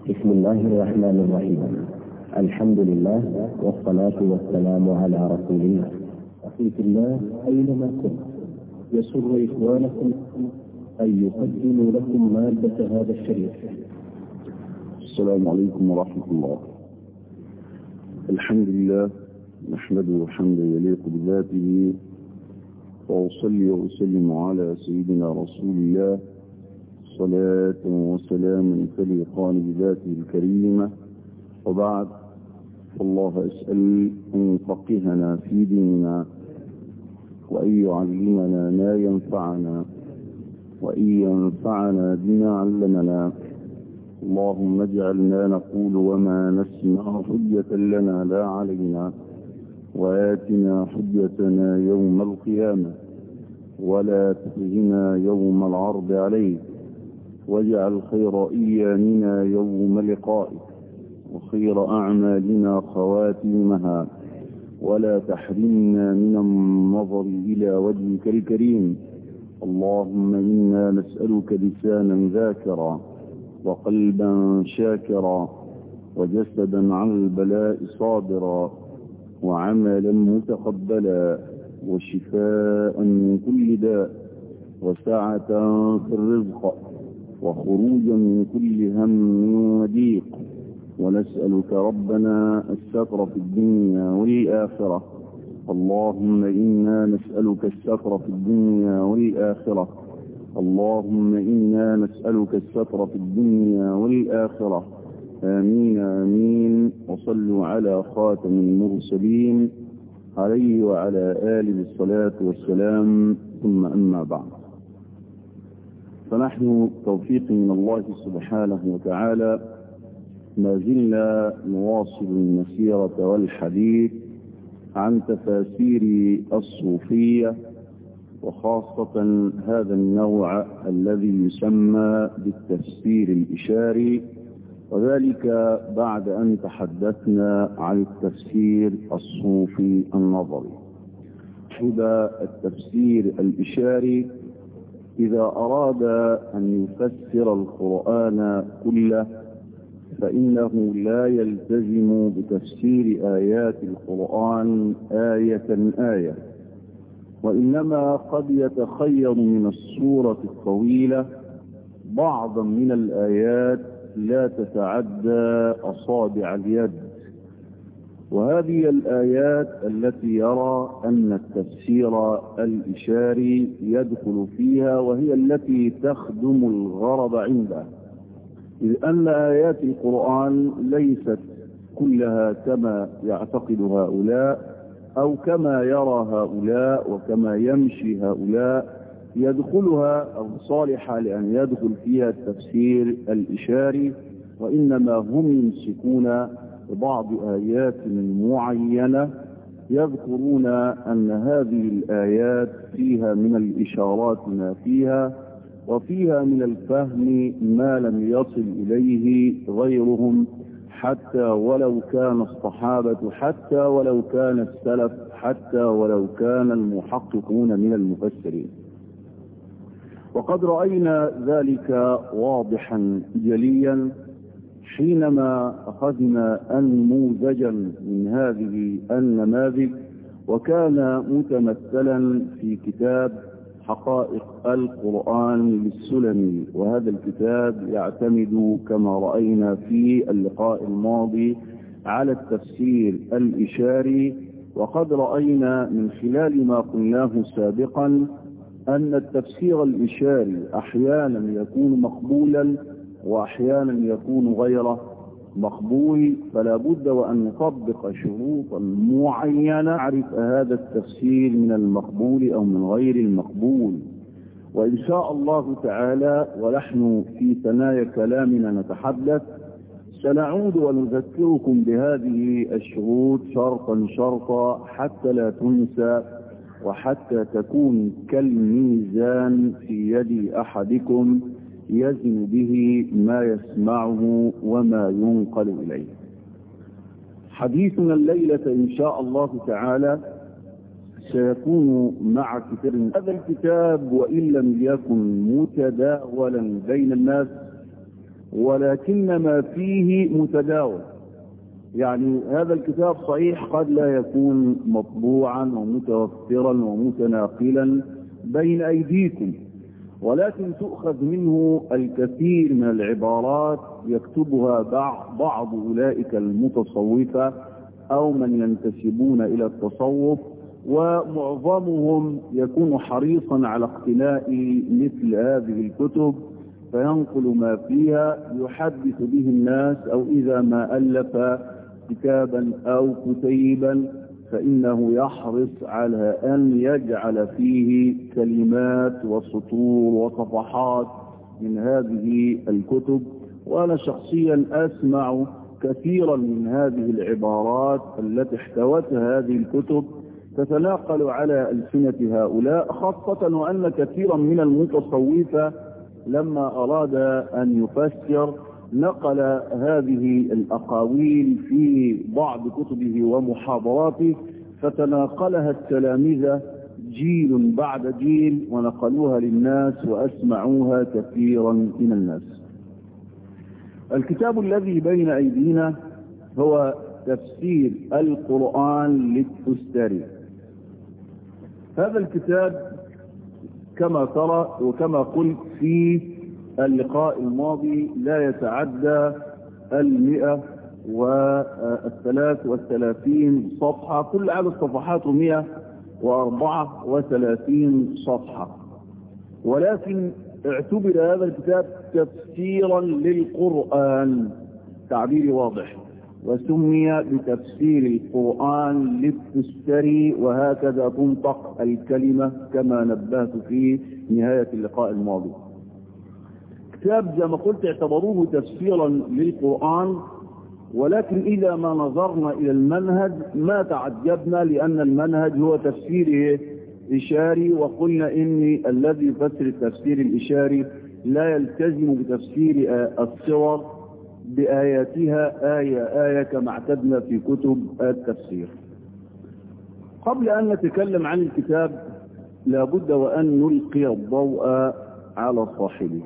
بسم الله الرحمن الرحيم الحمد لله والصلاة والسلام على رسول الله أخي في الله أينما كنت يسر إخوانكم أن يقدموا لكم مادة هذا الشريف السلام عليكم ورحمة الله الحمد لله نحمده حمدا يليق بذاته وأصلي وأسلم على سيدنا رسول الله صلاة وسلاما تليقان بذاته الكريمة وبعد فالله أسأل أن يفقهنا في ديننا وأن يعلمنا ما ينفعنا وأن ينفعنا بما علمنا اللهم اجعلنا نقول وما نسمع حجة لنا لا علينا وآتنا حجتنا يوم القيامة ولا تخزنا يوم العرض عليك واجعل خير إيامنا يوم لقائك وخير أعمالنا خواتيمها ولا تحرمنا من النظر إلى وجهك الكريم اللهم إنا نسألك لسانا ذاكرا وقلبا شاكرا وجسدا على البلاء صابرا وعملا متقبلا وشفاء من كل داء وسعة في الرزق وخروجا من كل هم وضيق ونسألك ربنا الستر في الدنيا والآخرة اللهم إنا نسألك الستر في الدنيا والآخرة اللهم إنا نسألك الستر في الدنيا والآخرة آمين آمين وصلوا على خاتم المرسلين عليه وعلى آله الصلاة والسلام ثم أما بعد فنحن توفيق من الله سبحانه وتعالى ما زلنا نواصل المسيرة والحديث عن تفاسير الصوفية وخاصة هذا النوع الذي يسمى بالتفسير الإشاري وذلك بعد أن تحدثنا عن التفسير الصوفي النظري إذا التفسير الإشاري إذا أراد أن يفسر القرآن كله فإنه لا يلتزم بتفسير آيات القرآن آية آية وإنما قد يتخير من السورة الطويلة بعضا من الآيات لا تتعدى أصابع اليد وهذه الآيات التي يرى أن التفسير الإشاري يدخل فيها وهي التي تخدم الغرض عنده إذ أن آيات القرآن ليست كلها كما يعتقد هؤلاء أو كما يرى هؤلاء وكما يمشي هؤلاء يدخلها أو صالحة لأن يدخل فيها التفسير الإشاري وإنما هم يمسكون بعض آيات معينة يذكرون أن هذه الآيات فيها من الإشارات ما فيها وفيها من الفهم ما لم يصل إليه غيرهم حتى ولو كان الصحابة حتى ولو كان السلف حتى ولو كان المحققون من المفسرين وقد رأينا ذلك واضحا جليا حينما أخذنا أنموذجا من هذه النماذج وكان متمثلا في كتاب حقائق القرآن للسلمي وهذا الكتاب يعتمد كما رأينا في اللقاء الماضي على التفسير الإشاري وقد رأينا من خلال ما قلناه سابقا أن التفسير الإشاري أحيانا يكون مقبولا وأحيانا يكون غير مقبول فلا بد وأن نطبق شروطا معينة نعرف هذا التفسير من المقبول أو من غير المقبول وإن شاء الله تعالى ونحن في ثنايا كلامنا نتحدث سنعود ونذكركم بهذه الشروط شرطا شرطا حتى لا تنسى وحتى تكون كالميزان في يد أحدكم يزن به ما يسمعه وما ينقل إليه حديثنا الليلة إن شاء الله تعالى سيكون مع كتاب هذا الكتاب وإن لم يكن متداولا بين الناس ولكن ما فيه متداول يعني هذا الكتاب صحيح قد لا يكون مطبوعا ومتوفرا ومتناقلا بين أيديكم ولكن تؤخذ منه الكثير من العبارات يكتبها بعض أولئك المتصوفة أو من ينتسبون إلى التصوف ومعظمهم يكون حريصا على اقتناء مثل هذه الكتب فينقل ما فيها يحدث به الناس أو إذا ما ألف كتابا أو كتيبا فإنه يحرص على أن يجعل فيه كلمات وسطور وصفحات من هذه الكتب وأنا شخصيا أسمع كثيرا من هذه العبارات التي احتوتها هذه الكتب تتناقل على ألسنة هؤلاء خاصة وأن كثيرا من المتصوفة لما أراد أن يفسر نقل هذه الأقاويل في بعض كتبه ومحاضراته فتناقلها التلامذة جيل بعد جيل ونقلوها للناس وأسمعوها كثيرا من الناس الكتاب الذي بين أيدينا هو تفسير القرآن للتستري هذا الكتاب كما ترى وكما قلت في اللقاء الماضي لا يتعدى المئة والثلاث والثلاثين صفحة كل عدد صفحاته مئة وأربعة وثلاثين صفحة ولكن اعتبر هذا الكتاب تفسيرا للقرآن تعبير واضح وسمي بتفسير القرآن للتستري وهكذا تنطق الكلمة كما نبهت في نهاية اللقاء الماضي كتاب زي ما قلت اعتبروه تفسيرا للقرآن ولكن إذا ما نظرنا إلى المنهج ما تعجبنا لأن المنهج هو تفسير إشاري وقلنا إن الذي يفسر التفسير الإشاري لا يلتزم بتفسير الصور بآياتها آية آية كما اعتدنا في كتب التفسير قبل أن نتكلم عن الكتاب لابد وأن نلقي الضوء على صاحبه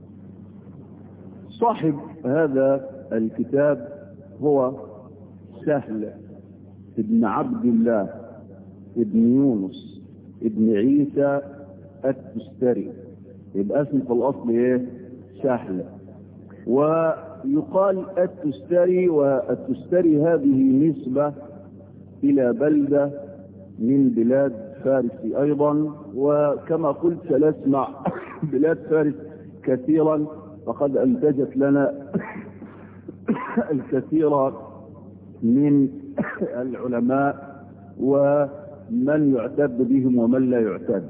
صاحب هذا الكتاب هو سهل ابن عبد الله ابن يونس ابن عيسى التستري يبقى اسمه في الأصل ايه سهل ويقال التستري والتستري هذه نسبة إلى بلدة من بلاد فارس أيضا وكما قلت سنسمع بلاد فارس كثيرا فقد أنتجت لنا الكثير من العلماء ومن يعتد بهم ومن لا يعتد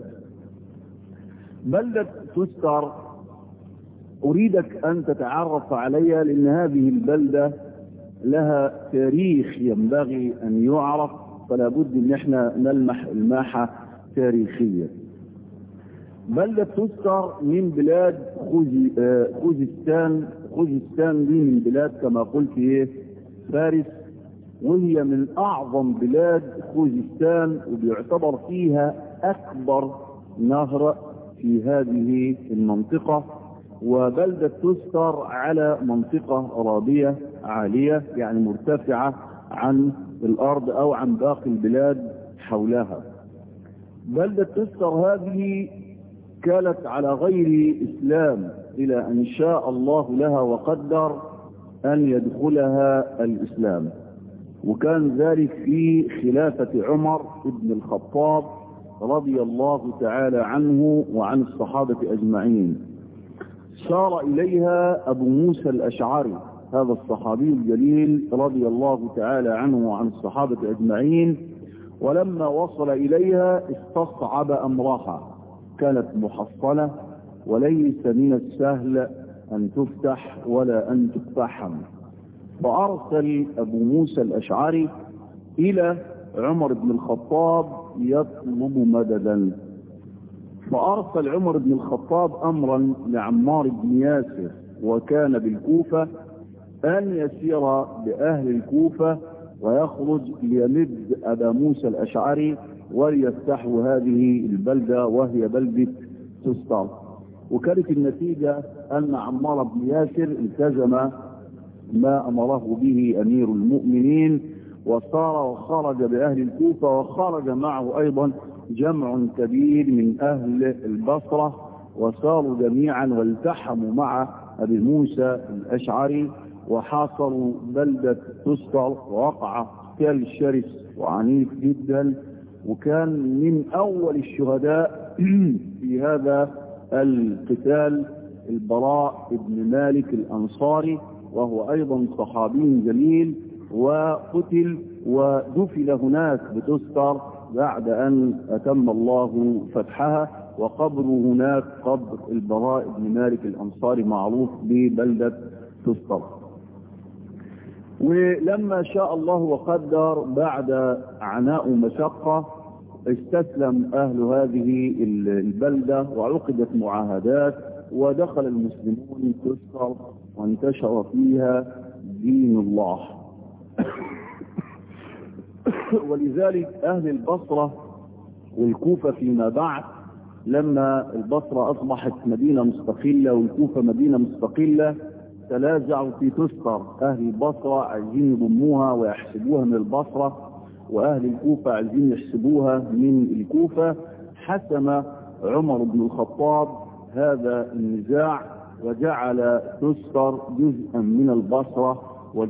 بلدة تستر أريدك أن تتعرف عليها لأن هذه البلدة لها تاريخ ينبغي أن يعرف فلا بد أن احنا نلمح الماحة تاريخية بلدة تستر من بلاد خوزستان خوزستان دي من بلاد كما قلت ايه فارس وهي من اعظم بلاد خوزستان وبيعتبر فيها اكبر نهر في هذه المنطقة وبلدة تستر على منطقة رابية عالية يعني مرتفعة عن الارض او عن باقي البلاد حولها بلدة تستر هذه كانت على غير إسلام إلى أن شاء الله لها وقدر أن يدخلها الإسلام وكان ذلك في خلافة عمر بن الخطاب رضي الله تعالى عنه وعن الصحابة أجمعين سار إليها أبو موسى الأشعري هذا الصحابي الجليل رضي الله تعالى عنه وعن الصحابة أجمعين ولما وصل إليها استصعب أمرها كانت محصنة وليس من السهل أن تفتح ولا أن تقتحم فأرسل أبو موسى الأشعري إلى عمر بن الخطاب يطلب مددا فأرسل عمر بن الخطاب أمرا لعمار بن ياسر وكان بالكوفة أن يسير بأهل الكوفة ويخرج ليمد أبا موسى الأشعري وليفتحوا هذه البلدة وهي بلدة تستر وكانت النتيجة أن عمار بن ياسر التزم ما أمره به أمير المؤمنين وصار وخرج بأهل الكوفة وخرج معه أيضا جمع كبير من أهل البصرة وصاروا جميعا والتحموا مع أبي موسى الأشعري وحاصروا بلدة تستر ووقع قتال شرس وعنيف جدا وكان من أول الشهداء في هذا القتال البراء بن مالك الأنصاري وهو أيضا صحابي جليل وقتل ودفن هناك بتستر بعد أن أتم الله فتحها وقبره هناك قبر البراء بن مالك الأنصاري معروف ببلدة تستر ولما شاء الله وقدر بعد عناء مشقة استسلم أهل هذه البلدة وعقدت معاهدات ودخل المسلمون تستر وانتشر فيها دين الله ولذلك أهل البصرة والكوفة فيما بعد لما البصرة أصبحت مدينة مستقلة والكوفة مدينة مستقلة تنازعوا في تستر أهل البصرة عايزين يضموها ويحسبوها من البصرة وأهل الكوفة عايزين يحسبوها من الكوفة حسم عمر بن الخطاب هذا النزاع وجعل تستر جزءا من البصرة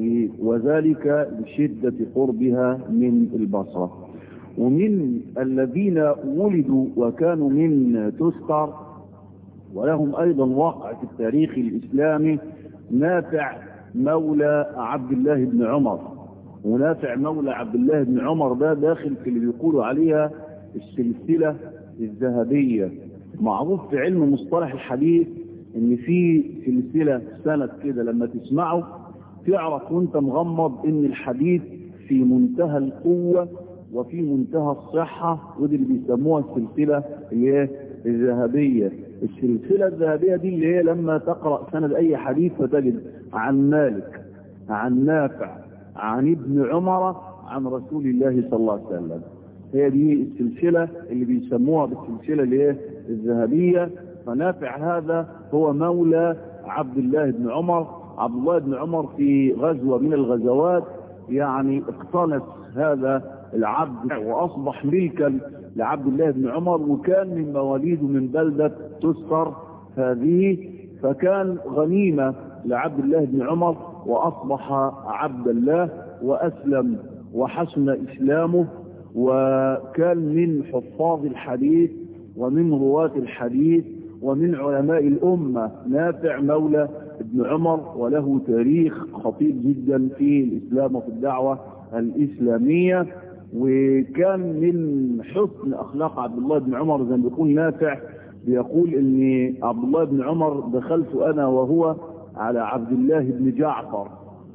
وذلك لشدة قربها من البصرة ومن الذين ولدوا وكانوا من تستر ولهم أيضا واقع في التاريخ الإسلامي نافع مولى عبد الله بن عمر ونافع مولى عبد الله بن عمر ده داخل في اللي بيقولوا عليها السلسلة الذهبية معروف في علم مصطلح الحديث ان في سلسلة سند كده لما تسمعه تعرف وانت مغمض ان الحديث في منتهى القوة وفي منتهى الصحة ودي اللي بيسموها السلسلة اللي هي الذهبية السلسلة الذهبية دي اللي هي لما تقرأ سند اي حديث فتجد عن مالك عن نافع عن ابن عمر عن رسول الله صلى الله عليه وسلم هي دي السلسلة اللي بيسموها بالسلسلة اللي هي الذهبية فنافع هذا هو مولى عبد الله بن عمر عبد الله بن عمر في غزوة من الغزوات يعني اقتنص هذا العبد واصبح ملكا لعبد الله بن عمر وكان من مواليده من بلدة تسقر هذه فكان غنيمة لعبد الله بن عمر واصبح عبد الله واسلم وحسن اسلامه وكان من حفاظ الحديث ومن رواة الحديث ومن علماء الأمة نافع مولى ابن عمر وله تاريخ خطير جدا في الإسلام وفي الدعوة الإسلامية وكان من حسن أخلاق عبد الله بن عمر زي ما بيقول نافع بيقول ان عبد الله بن عمر دخلت أنا وهو على عبد الله بن جعفر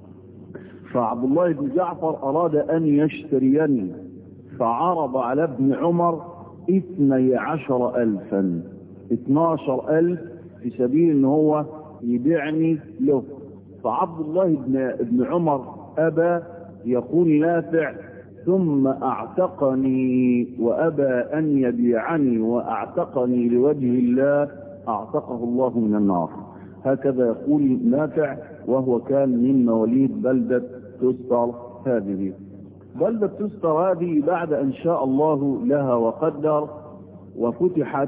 فعبد الله بن جعفر أراد أن يشتريني فعرض على ابن عمر اثني عشر ألفا اتناشر ألف في سبيل ان هو يبيعني له فعبد الله بن, ابن عمر أبى يقول نافع ثم اعتقني وأبى أن يبيعني واعتقني لوجه الله اعتقه الله من النار هكذا يقول نافع وهو كان من مواليد بلدة تستر هذه بلدة تستر هذه بعد أن شاء الله لها وقدر وفتحت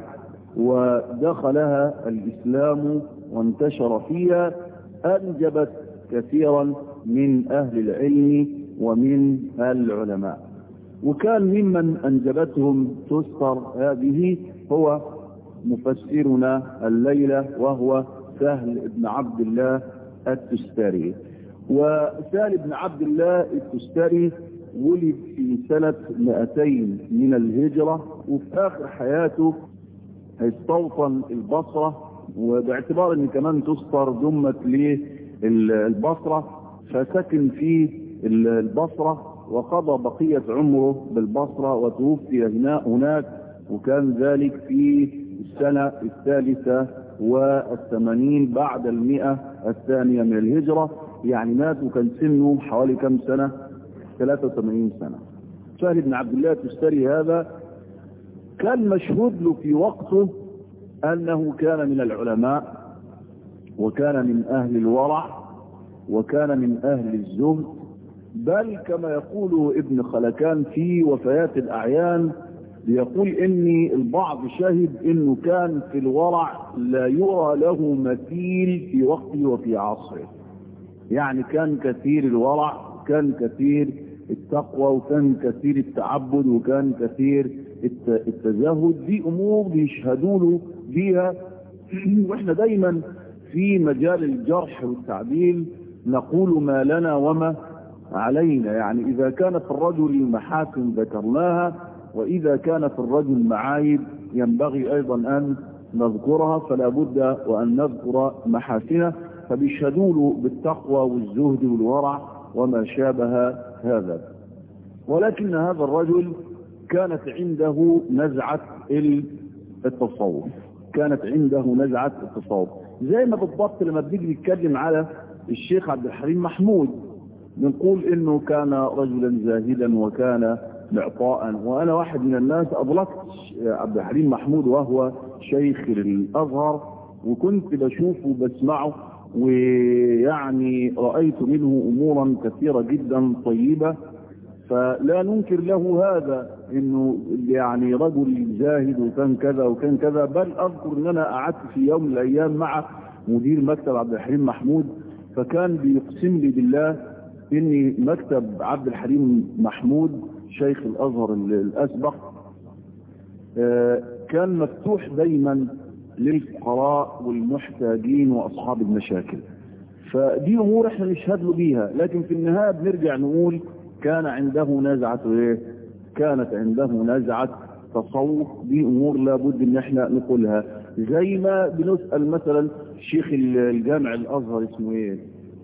ودخلها الإسلام وانتشر فيها أنجبت كثيرا من أهل العلم ومن العلماء وكان ممن أنجبتهم تستر هذه هو مفسرنا الليلة وهو سهل بن عبد الله التستري وسهل بن عبد الله التستري ولد في سنة 200 من الهجرة وفي آخر حياته استوطن البصرة وباعتبار ان كمان تسطر ضمت للبصرة فسكن في البصرة وقضى بقية عمره بالبصرة وتوفي هناك وكان ذلك في السنة الثالثة والثمانين بعد المئة الثانية من الهجرة يعني مات وكان سنه حوالي كم سنة 83 سنة سهل بن عبد الله تستري هذا كان مشهود له في وقته أنه كان من العلماء وكان من أهل الورع وكان من أهل الزهد بل كما يقول ابن خلكان في وفيات الأعيان يقول إني البعض شهد إنه كان في الورع لا يرى له مثيل في وقته وفي عصره يعني كان كثير الورع كان كثير التقوى وكان كثير التعبد وكان كثير التزهد دي أمور بيشهدوا له بيها وإحنا دايما في مجال الجرح والتعديل نقول ما لنا وما علينا يعني إذا كانت الرجل محاسن ذكرناها وإذا كانت الرجل معايب ينبغي أيضا أن نذكرها فلا بد وأن نذكر محاسنه فبيشهدوا له بالتقوى والزهد والورع وما شابه هذا ولكن هذا الرجل كانت عنده نزعة التصوف كانت عنده نزعة التصوف زي ما بالضبط لما بنيجي نتكلم على الشيخ عبد الحليم محمود بنقول انه كان رجلا زاهدا وكان معطاء وانا واحد من الناس اضلقت عبد الحليم محمود وهو شيخ الازهر وكنت بشوفه وبسمعه ويعني رأيت منه امورا كثيرة جدا طيبة فلا ننكر له هذا انه يعني رجل زاهد وكان كذا وكان كذا بل اذكر ان انا قعدت في يوم من الايام مع مدير مكتب عبد الحليم محمود فكان بيقسم لي بالله ان مكتب عبد الحليم محمود شيخ الازهر الاسبق كان مفتوح دايما للفقراء والمحتاجين واصحاب المشاكل فدي امور احنا نشهد له بيها لكن في النهايه بنرجع نقول كان عنده نزعه ايه كانت عنده نزعه تصوف دي امور لابد ان احنا نقولها زي ما بنسال مثلا شيخ الجامع الازهر اسمه ايه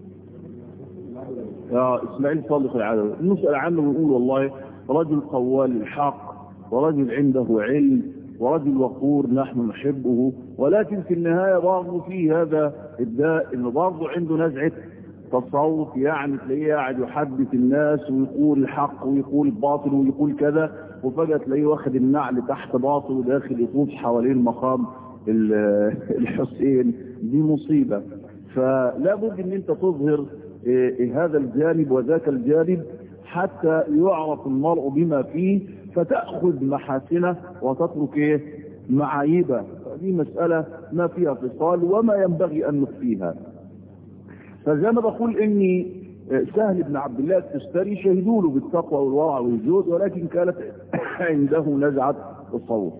اه اسماعيل صادق العدوي نسال عنه ونقول والله رجل قوال الحق ورجل عنده علم ورجل وقور نحن نحبه ولكن في النهاية برضه في هذا الداء انه برضه عنده نزعة تصوف يعني تلاقيه قاعد يحدث الناس ويقول الحق ويقول الباطل ويقول كذا وفجأة تلاقيه واخد النعل تحت باطل وداخل يطوف حوالين مقام الحسين دي مصيبة فلا بد ان انت تظهر هذا الجانب وذاك الجانب حتى يعرف المرء بما فيه فتأخذ محاسنه وتترك ايه معايبه دي مسألة ما فيها اتصال وما ينبغي أن نخفيها فزي ما بقول إني سهل بن عبد الله التستري شهدوا له بالتقوى والورع والجود ولكن كانت عنده نزعة الصوت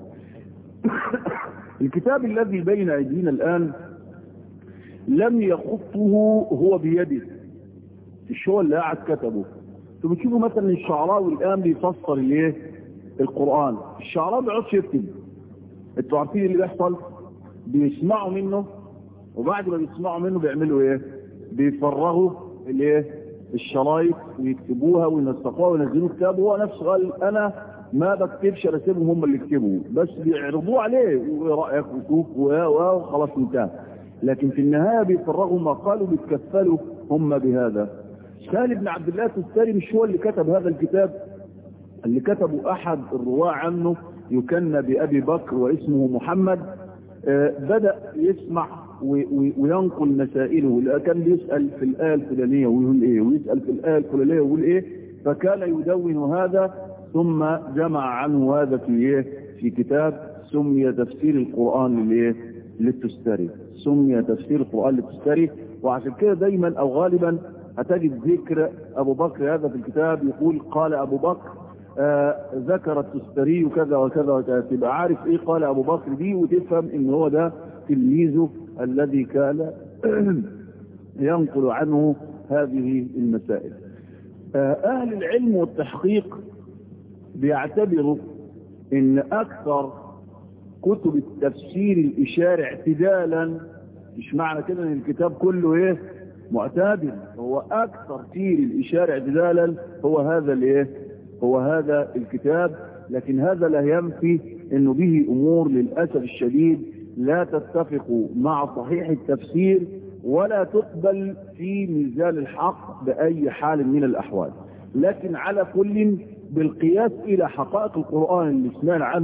الكتاب الذي بين أيدينا الآن لم يخطه هو بيده الشغل اللي قاعد كتبه انتوا بتشوفوا مثلا الشعراوي الآن بيفسر الايه القرآن الشعراوي ما بيقعدش يكتب انتوا عارفين اللي بيحصل بيسمعوا منه وبعد ما بيسمعوا منه بيعملوا ايه بيفرغوا الايه الشرايط ويكتبوها وينسقوها وينزلوا كتاب وهو نفسه قال انا ما بكتبش رسمهم هم اللي يكتبوا بس بيعرضوه عليه ورأيك وشوف وخلاص انتهى لكن في النهاية بيفرغوا ما قالوا بيتكفلوا هم بهذا سالم بن عبد الله التستاري مش هو اللي كتب هذا الكتاب اللي كتبه احد الرواة عنه يكنى بأبي بكر واسمه محمد آه بدأ يسمع وينقل مسائله كان بيسأل في الآية الفلانية ويقول ايه ويسأل في الآية الفلانية ويقول ايه فكان يدون هذا ثم جمع عنه هذا في ايه في كتاب سمي تفسير القرآن للايه للتستري سمي تفسير القرآن للتستري وعشان كده دايما او غالبا هتجد ذكر ابو بكر هذا في الكتاب يقول قال ابو بكر آه ذكر التستري كذا وكذا وكذا تبقى عارف ايه قال ابو بكر دي وتفهم ان هو ده تلميذه الذي كان ينقل عنه هذه المسائل آه اهل العلم والتحقيق بيعتبروا ان اكثر كتب التفسير الاشاري اعتدالا مش معنى كده ان الكتاب كله ايه معتدل هو اكثر تير الاشارة اعتدالا هو هذا الايه هو هذا الكتاب لكن هذا لا ينفي انه به امور للاسف الشديد لا تتفق مع صحيح التفسير ولا تقبل في ميزان الحق باي حال من الاحوال لكن على كل بالقياس الى حقائق القرآن اللي سمعنا عنه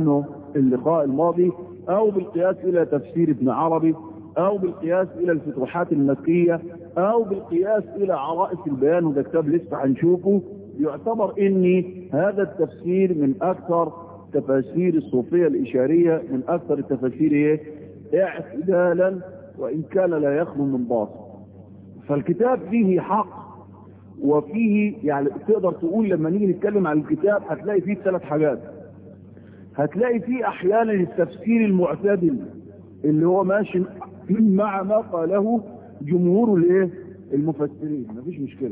اللقاء الماضي او بالقياس الى تفسير ابن عربي او بالقياس الى الفتوحات المكية او بالقياس الى عرائس البيان وده كتاب لسه هنشوفه يعتبر ان هذا التفسير من اكثر تفاسير الصوفية الاشارية من اكثر التفاسير ايه اعتدالا وان كان لا يخلو من باطل فالكتاب فيه حق وفيه يعني تقدر تقول لما نيجي نتكلم عن الكتاب هتلاقي فيه ثلاث حاجات هتلاقي فيه احيانا التفسير المعتدل اللي هو ماشي مع ما قاله جمهور الايه المفسرين مفيش مشكلة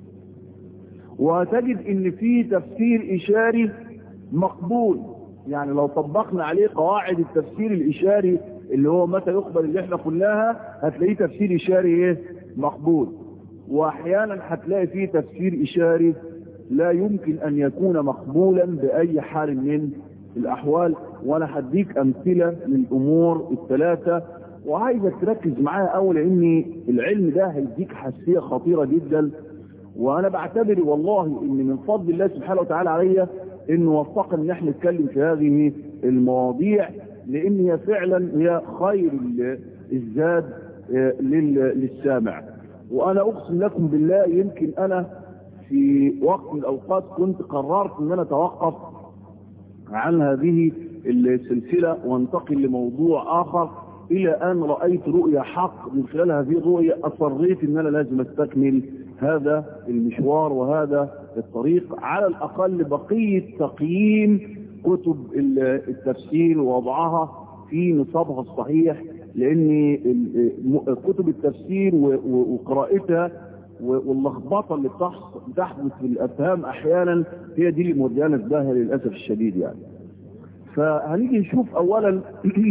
وهتجد ان في تفسير اشاري مقبول يعني لو طبقنا عليه قواعد التفسير الاشاري اللي هو متى يقبل اللي احنا قلناها هتلاقيه تفسير اشاري ايه مقبول واحيانا هتلاقي فيه تفسير اشاري لا يمكن ان يكون مقبولا باي حال من الاحوال وانا هديك امثله للامور الثلاثه وعايزك تركز معايا اول لان العلم ده هيديك حساسيه خطيره جدا وانا بعتبر والله ان من فضل الله سبحانه وتعالى عليا انه وفقنا ان احنا نتكلم في هذه المواضيع لان هي فعلا هي خير الزاد للسامع وانا اقسم لكم بالله يمكن انا في وقت من الاوقات كنت قررت ان انا اتوقف عن هذه السلسلة وانتقل لموضوع اخر الى ان رأيت رؤية حق من خلال هذه الرؤية اصريت ان انا لازم استكمل هذا المشوار وهذا الطريق على الاقل بقية تقييم كتب التفسير ووضعها في نصابها الصحيح لان كتب التفسير وقراءتها واللخبطه اللي بتحدث في الافهام احيانا هي دي اللي موديانا الداهيه للاسف الشديد يعني فهنيجي نشوف اولا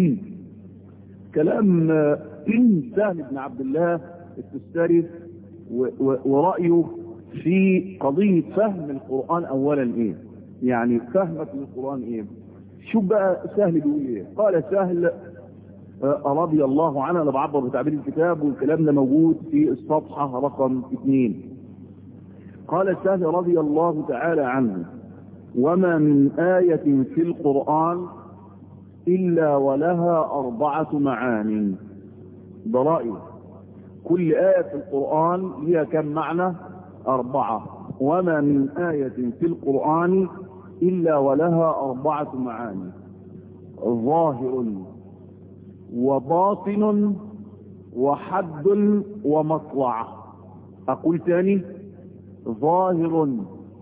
كلام سهل بن عبد الله التستاري ورايه في قضيه فهم القران اولا ايه يعني فهمك للقران ايه شوف بقى سهل بيقول ايه قال سهل رضي الله عنه انا بعبر بتعبير الكتاب والكلام ده موجود في الصفحة رقم اثنين قال سهل رضي الله تعالى عنه وما من آية في القرآن إلا ولها أربعة معان برائي كل آية في القرآن لها كم معنى أربعة وما من آية في القرآن إلا ولها أربعة معاني ظاهر وباطن وحد ومطلع أقول تاني ظاهر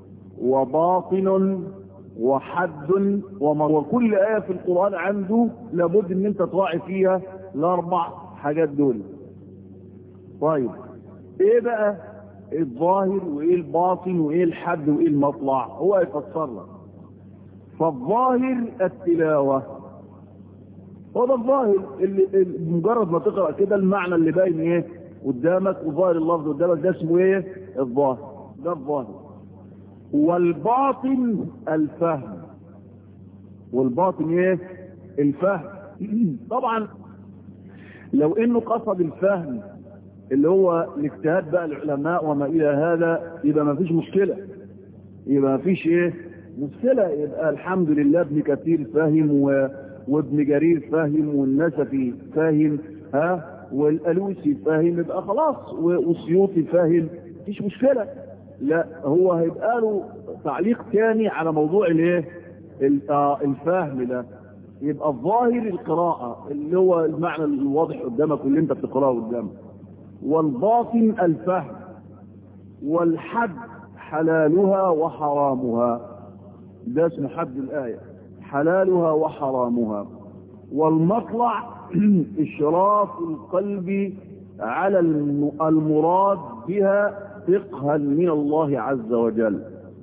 وباطن وحد ومطلع وكل آية في القرآن عنده لابد ان انت تراعي فيها الاربع حاجات دول طيب ايه بقى الظاهر وايه الباطن وايه الحد وايه المطلع هو يفسر لك فالظاهر التلاوه هو ده الظاهر اللي مجرد ما تقرأ كده المعنى اللي باين ايه قدامك وظاهر اللفظ قدامك ده اسمه ايه الظاهر ده الظاهر والباطن الفهم والباطن ايه الفهم طبعا لو انه قصد الفهم اللي هو الاجتهاد بقى العلماء وما الى هذا يبقى ما فيش مشكلة يبقى ما فيش ايه مشكلة يبقى الحمد لله ابن كثير فاهم و وابن جرير فاهم والنسفي فاهم ها والالوسي فاهم يبقى خلاص والسيوطي فاهم مفيش مشكله لا هو هيبقى له تعليق ثاني على موضوع الايه الفهم ده يبقى الظاهر القراءة اللي هو المعنى الواضح قدامك واللي انت بتقراه قدامك والباطن الفهم والحد حلالها وحرامها ده اسمه حد الآية حلالها وحرامها والمطلع إشراف القلب على المراد بها فقها من الله عز وجل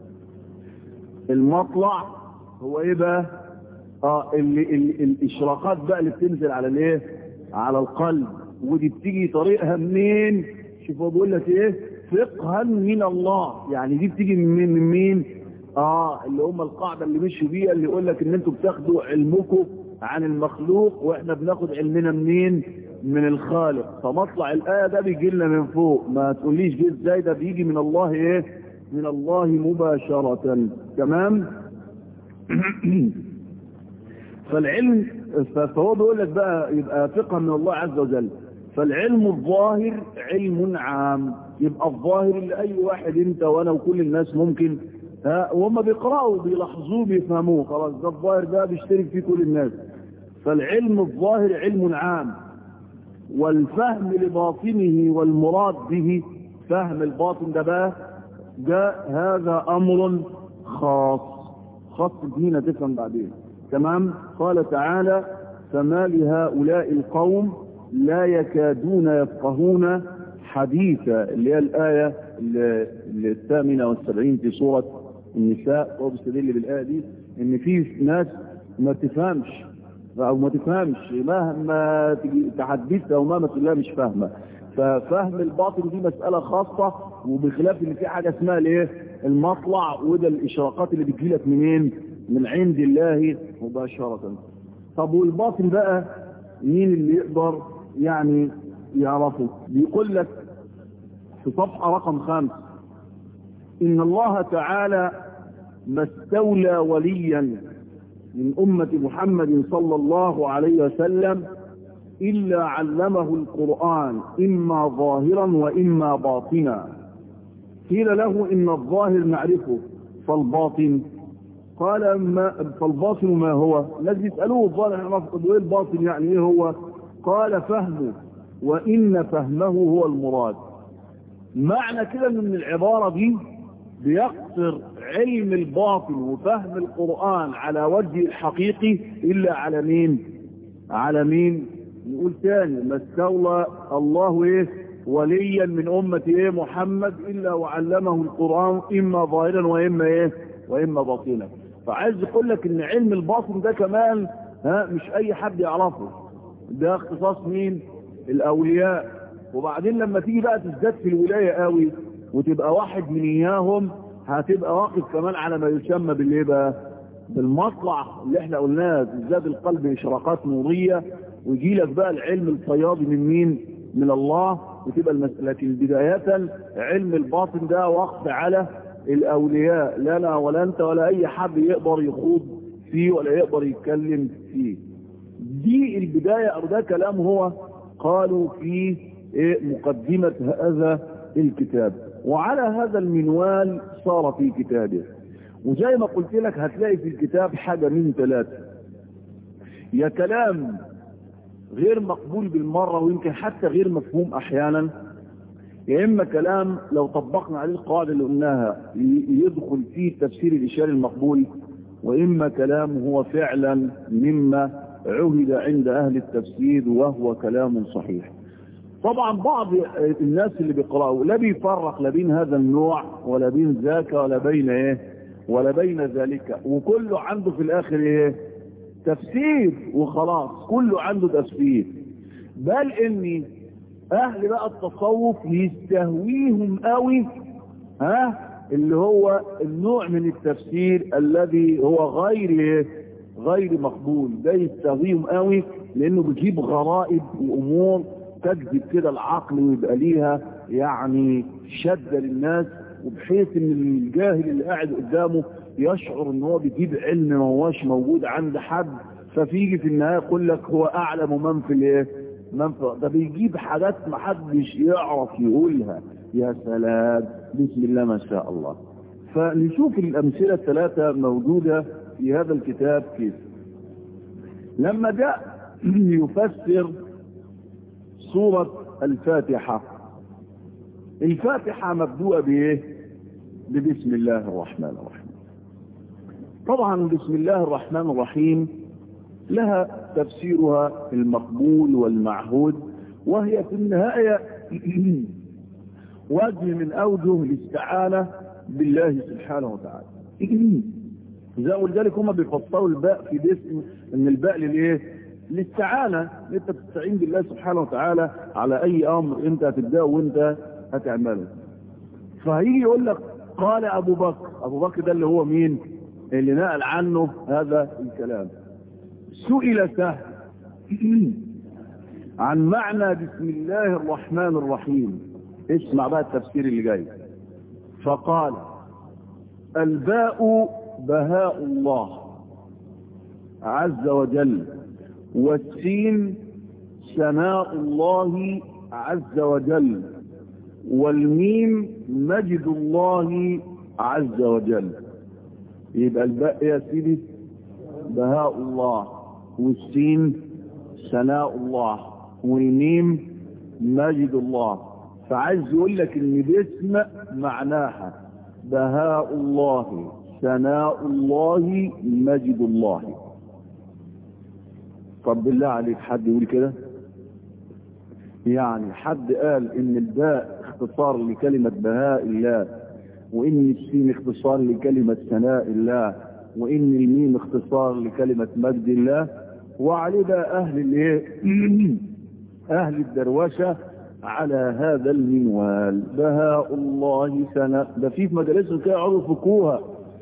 المطلع هو ايه بقى اه اللي اللي الاشراقات بقى اللي بتنزل على الايه على القلب ودي بتيجي طريقها منين شوف هو بيقول لك ايه فقها من الله يعني دي بتيجي من من مين اه اللي هم القاعده اللي مشوا بيها اللي يقول لك ان انتوا بتاخدوا علمكم عن المخلوق واحنا بناخد علمنا منين من الخالق فمطلع الآية ده بيجي لنا من فوق ما تقوليش جه ازاي ده بيجي من الله ايه من الله مباشرة تمام فالعلم فهو بيقول لك بقى يبقى فقه من الله عز وجل فالعلم الظاهر علم عام يبقى الظاهر اللي اي واحد انت وانا وكل الناس ممكن ها وهم بيقرأوا بيلاحظوه بيفهموه خلاص ده الظاهر ده بيشترك فيه كل الناس فالعلم الظاهر علم عام والفهم لباطنه والمراد به فهم الباطن ده بقى ده هذا امر خاص خاص هنا تفهم بعدين تمام قال تعالى فما لهؤلاء القوم لا يكادون يفقهون حديثا اللي هي الآية الثامنة والسبعين في سورة النساء وبستدل بالآية دي ان في ناس ما تفهمش او ما تفهمش مهما تحدثت او مهما تقول لها مش فاهمه ففهم الباطن دي مسألة خاصة وبخلاف ان في حاجة اسمها الايه المطلع وده الاشراقات اللي بتجيلك منين من عند الله مباشرة طب والباطن بقى مين اللي يقدر يعني يعرفه بيقول لك في صفحة رقم خمس إن الله تعالى ما استولى وليا من أمة محمد صلى الله عليه وسلم إلا علمه القرآن إما ظاهرا وإما باطنا قيل له إن الظاهر نعرفه فالباطن قال ما فالباطن ما هو الذي يسألوه الظاهر نعرفه ايه الباطن يعني ايه هو قال فهمه وإن فهمه هو المراد معنى كده من العبارة دي بيقصر علم الباطن وفهم القرآن على وجه الحقيقي إلا على مين على مين نقول تاني ما استولى الله ايه وليا من أمة ايه محمد إلا وعلمه القرآن إما ظاهرا وإما ايه وإما باطنا فعايز يقول لك ان علم الباطن ده كمان ها مش اي حد يعرفه ده اختصاص مين الاولياء وبعدين لما تيجي بقى تزداد في الولاية قوي وتبقى واحد من اياهم هتبقى واقف كمان على ما يسمى بالايه بقى بالمطلع اللي احنا قلناه تزداد القلب اشراقات نورية ويجي لك بقى العلم الفياضي من مين من الله وتبقى المسألة لكن بداية علم الباطن ده وقف على الاولياء لا انا ولا انت ولا اي حد يقدر يخوض فيه ولا يقدر يتكلم فيه دي البداية او ده كلام هو قالوا في مقدمة هذا الكتاب وعلى هذا المنوال صار في كتابه وزي ما قلت لك هتلاقي في الكتاب حاجة من ثلاثة يا كلام غير مقبول بالمرة ويمكن حتى غير مفهوم احيانا يا اما كلام لو طبقنا عليه القواعد اللي قلناها يدخل فيه تفسير الاشاري المقبول واما كلام هو فعلا مما عهد عند اهل التفسير وهو كلام صحيح طبعا بعض الناس اللي بيقرأوا لا بيفرق لا بين هذا النوع ولا بين ذاك ولا بين ايه ولا بين ذلك وكله عنده في الاخر ايه تفسير وخلاص كله عنده تفسير بل اني اهل بقى التصوف يستهويهم قوي ها اللي هو النوع من التفسير الذي هو غير غير مقبول ده يستهويهم قوي لانه بيجيب غرائب وامور تجذب كده العقل ويبقى ليها يعني شدة للناس وبحيث ان الجاهل اللي قاعد قدامه يشعر ان هو بيجيب علم ما هواش موجود عند حد ففيجي في النهاية يقول لك هو اعلم من في الايه من في ده بيجيب حاجات ما حدش يعرف يقولها يا سلام بسم الله ما شاء الله فنشوف الامثلة الثلاثة موجودة في هذا الكتاب كيف لما جاء يفسر سورة الفاتحة الفاتحة مبدوءة بايه ببسم الله الرحمن الرحيم طبعا بسم الله الرحمن الرحيم لها تفسيرها المقبول والمعهود وهي في النهاية وجه من أوجه الاستعانة بالله سبحانه وتعالى زي ولذلك هم بيفصلوا الباء في باسم ان الباء للايه للاستعانة انت تستعين بالله سبحانه وتعالى على اي امر انت هتبدأه وانت هتعمله فهيجي يقول لك قال ابو بكر ابو بكر ده اللي هو مين اللي نقل عنه هذا الكلام سئل سهل عن معنى بسم الله الرحمن الرحيم اسمع بقى التفسير اللي جاي فقال الباء بهاء الله عز وجل والسين ثناء الله عز وجل والميم مجد الله عز وجل يبقى الباء يا سيدي بهاء الله والسين ثناء الله والميم مجد الله فعايز يقول لك ان باسم معناها بهاء الله ثناء الله مجد الله طب بالله عليك حد يقول كده يعني حد قال ان الباء اختصار لكلمة بهاء الله وان السين اختصار لكلمة ثناء الله وان الميم اختصار لكلمة مجد الله وعليه بقى اهل الايه اهل الدروشة على هذا المنوال بهاء الله ثناء ده في في مدارسهم كده يقعدوا يفكوها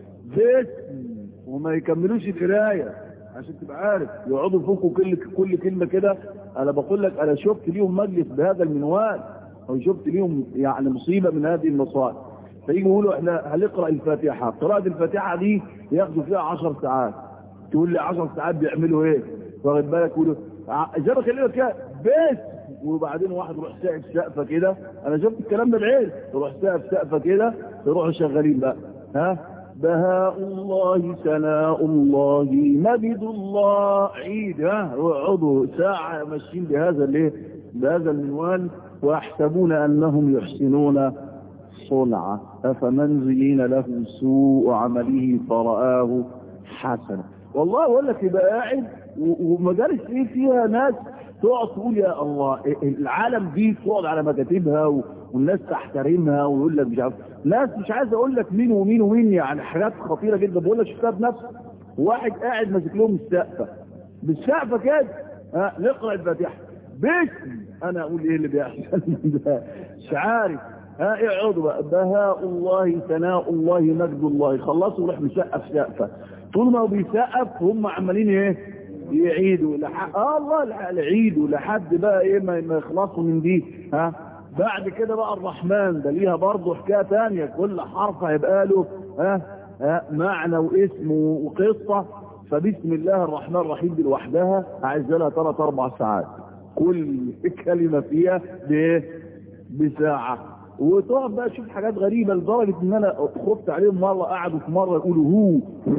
باسم وما يكملوش القرايه عشان تبقى عارف يقعدوا يفكوا كل كل كلمه كده انا بقول لك انا شفت ليهم مجلس بهذا المنوال او شفت ليهم يعني مصيبه من هذه المصائب فيجوا يقولوا احنا هنقرا الفاتحه قراءه الفاتحه دي ياخدوا فيها 10 ساعات تقول لي 10 ساعات بيعملوا ايه واخد بالك يقولوا زي ما بكلمك كده بس وبعدين واحد يروح ساعد سقفه كده انا شفت الكلام ده بعين يروح سقف سقفه كده يروحوا شغالين بقى ها بهاء الله ثناء الله مجد الله عيد ها ويقعدوا ساعة ماشيين بهذا الايه بهذا المنوال ويحسبون انهم يحسنون صنعا افمن زين له سوء عمله فرآه حسنا والله اقول لك يبقى قاعد ومجالس ايه فيها ناس تقعد تقول يا الله العالم دي تقعد على مكاتبها والناس تحترمها ويقول لك مش عارف ناس مش عايز اقول لك مين ومين ومين يعني حاجات خطيره جدا بقول لك شفتها بنفسي واحد قاعد ماسك لهم السقفه بالسقفه كده ها نقرا الفاتحه باسم انا اقول ايه اللي بيحصل ده مش عارف ها اقعدوا بقى بهاء الله ثناء الله مجد الله خلصوا وراح مسقف سقفه طول ما هو بيسقف هم عمالين ايه يعيدوا لحد اه الله يعيدوا لحد بقى ايه ما يخلصوا من دي ها بعد كده بقى الرحمن ده ليها برضه حكايه ثانيه كل حرف هيبقى له ها ها معنى واسم وقصه فبسم الله الرحمن الرحيم دي لوحدها عايز لها ثلاث اربع ساعات كل كلمه فيها بايه بساعه وتقعد بقى تشوف حاجات غريبة لدرجة ان انا خفت عليهم مرة قعدوا في مرة يقولوا هو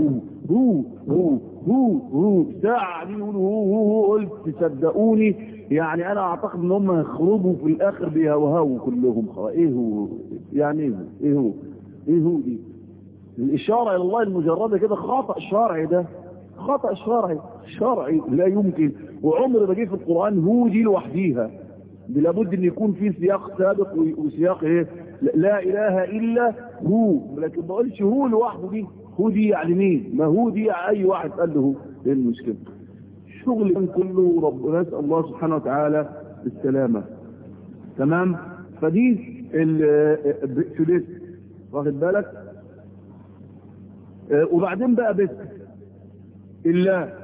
هو هو هو هو ساعة دي يقولوا هو هو هو قلت تصدقوني يعني انا اعتقد ان هم هيخرجوا في الاخر بيهوهوا كلهم خلاص ايه هو يعني ايه هو ايه هو ايه هو دي الاشارة الى الله المجردة كده خطأ شرعي ده خطأ شرعي شرعي لا يمكن وعمر ما جه في القرآن هو دي لوحديها لابد ان يكون في سياق سابق وسياق ايه لا اله الا هو لكن ما اقولش هو لوحده دي هو دي يعني مين ما هو دي اي واحد قال له هو ايه المشكله الشغل كله رب نسال الله سبحانه وتعالى السلامه تمام فدي الثلاث واخد بالك وبعدين بقى بس الله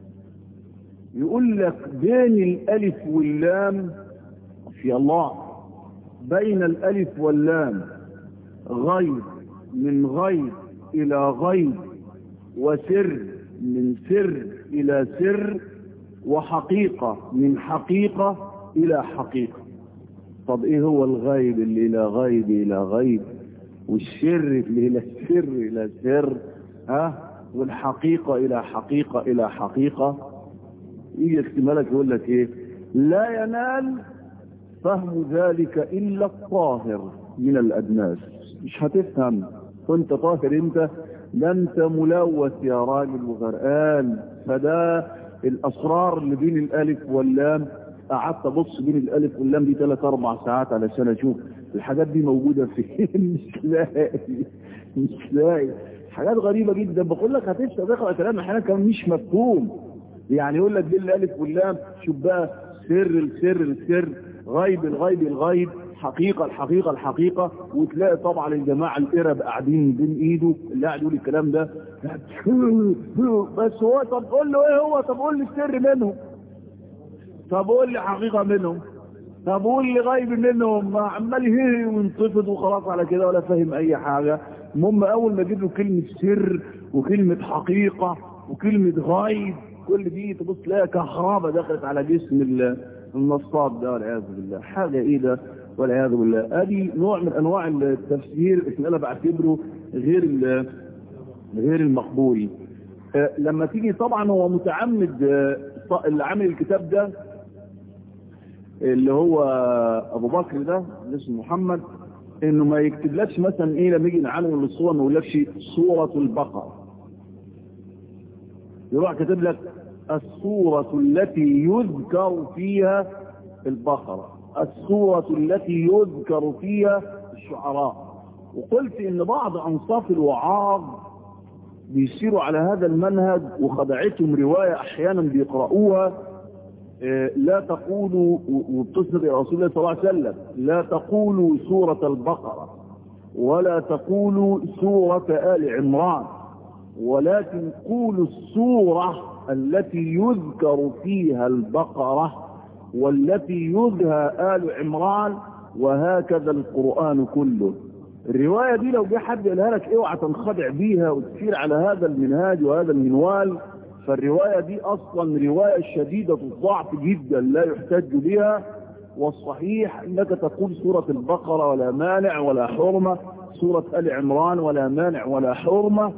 يقول لك بين الالف واللام في الله بين الالف واللام غير من غير الى غير وسر من سر الى سر وحقيقة من حقيقة الى حقيقة طب ايه هو الغيب اللي الى غيب الى غيب والسر اللي الى سر الى سر ها والحقيقة الى حقيقة الى حقيقة يجي اكتمالك يقول لك ايه لا ينال فهم ذلك الا الطاهر من الادناس مش هتفهم كنت طاهر انت ده انت ملوث يا راجل وغرقان فده الاسرار اللي بين الالف واللام قعدت ابص بين الالف واللام دي ثلاث اربع ساعات علشان اشوف الحاجات دي موجوده فين مش لاقي مش لاقي حاجات غريبه جدا بقول لك هتفهم تقرا كلام احيانا كان مش مفهوم يعني يقول لك دي الالف واللام شوف بقى سر السر السر غيب الغيب الغيب حقيقة الحقيقة الحقيقة وتلاقي طبعا الجماعة القرب قاعدين بين ايده اللي قاعد يقول الكلام ده بس هو طب قول له ايه هو طب قول لي السر منهم طب قول لي حقيقة منهم طب قول لي غيب منهم عمال يهي وينتفض وخلاص على كده ولا فاهم اي حاجة المهم اول ما اجيب له كلمة سر وكلمة حقيقة وكلمة غيب كل دي تبص تلاقي كهرباء دخلت على جسم ال- النصاب ده والعياذ بالله حاجة ايه ده والعياذ بالله ادي نوع من انواع التفسير اللي انا بعتبره غير ال- غير المقبول آه، لما تيجي طبعا هو متعمد آه، ط- اللي عامل الكتاب ده اللي هو ابو بكر ده اللي اسمه محمد انه ما يكتبلكش مثلا ايه لما يجي نعلم للصوره ما يقولكش سوره البقره يروح كاتب لك السوره التي يذكر فيها البقره السوره التي يذكر فيها الشعراء وقلت ان بعض انصاف الوعاظ بيسيروا على هذا المنهج وخدعتهم روايه احيانا بيقرأوها آه، لا تقولوا وبتسند الى رسول الله صلى الله عليه وسلم لا تقولوا سورة البقرة ولا تقولوا سورة آل عمران ولكن قولوا السورة التي يذكر فيها البقرة والتي يذهى آل عمران وهكذا القرآن كله الرواية دي لو جه حد قالها لك اوعى تنخدع بيها وتسير على هذا المنهاج وهذا المنوال فالرواية دي أصلا رواية شديدة الضعف جدا لا يحتج بها والصحيح أنك تقول سورة البقرة ولا مانع ولا حرمة سورة آل عمران ولا مانع ولا حرمة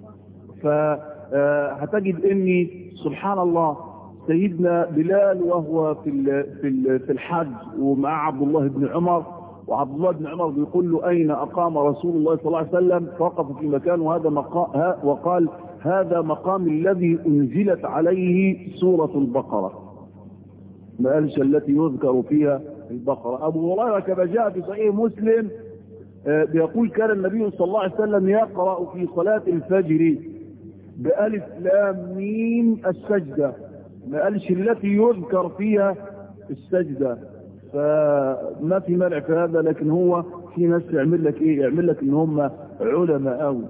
فهتجد أني سبحان الله سيدنا بلال وهو في ال- في ال- في الحج ومع عبد الله بن عمر وعبد الله بن عمر بيقول له أين أقام رسول الله صلى الله عليه وسلم فوقف في مكان وهذا مقام وقال هذا مقام الذي أنزلت عليه سورة البقرة ما قالش التي يذكر فيها البقرة أبو هريرة كما جاء في صحيح مسلم آه، بيقول كان النبي صلى الله عليه وسلم يقرأ في صلاة الفجر بألف لام ميم السجدة ما قالش التي يذكر فيها السجدة فما في مانع في هذا لكن هو في ناس يعمل لك ايه يعمل لك ان هم علماء قوي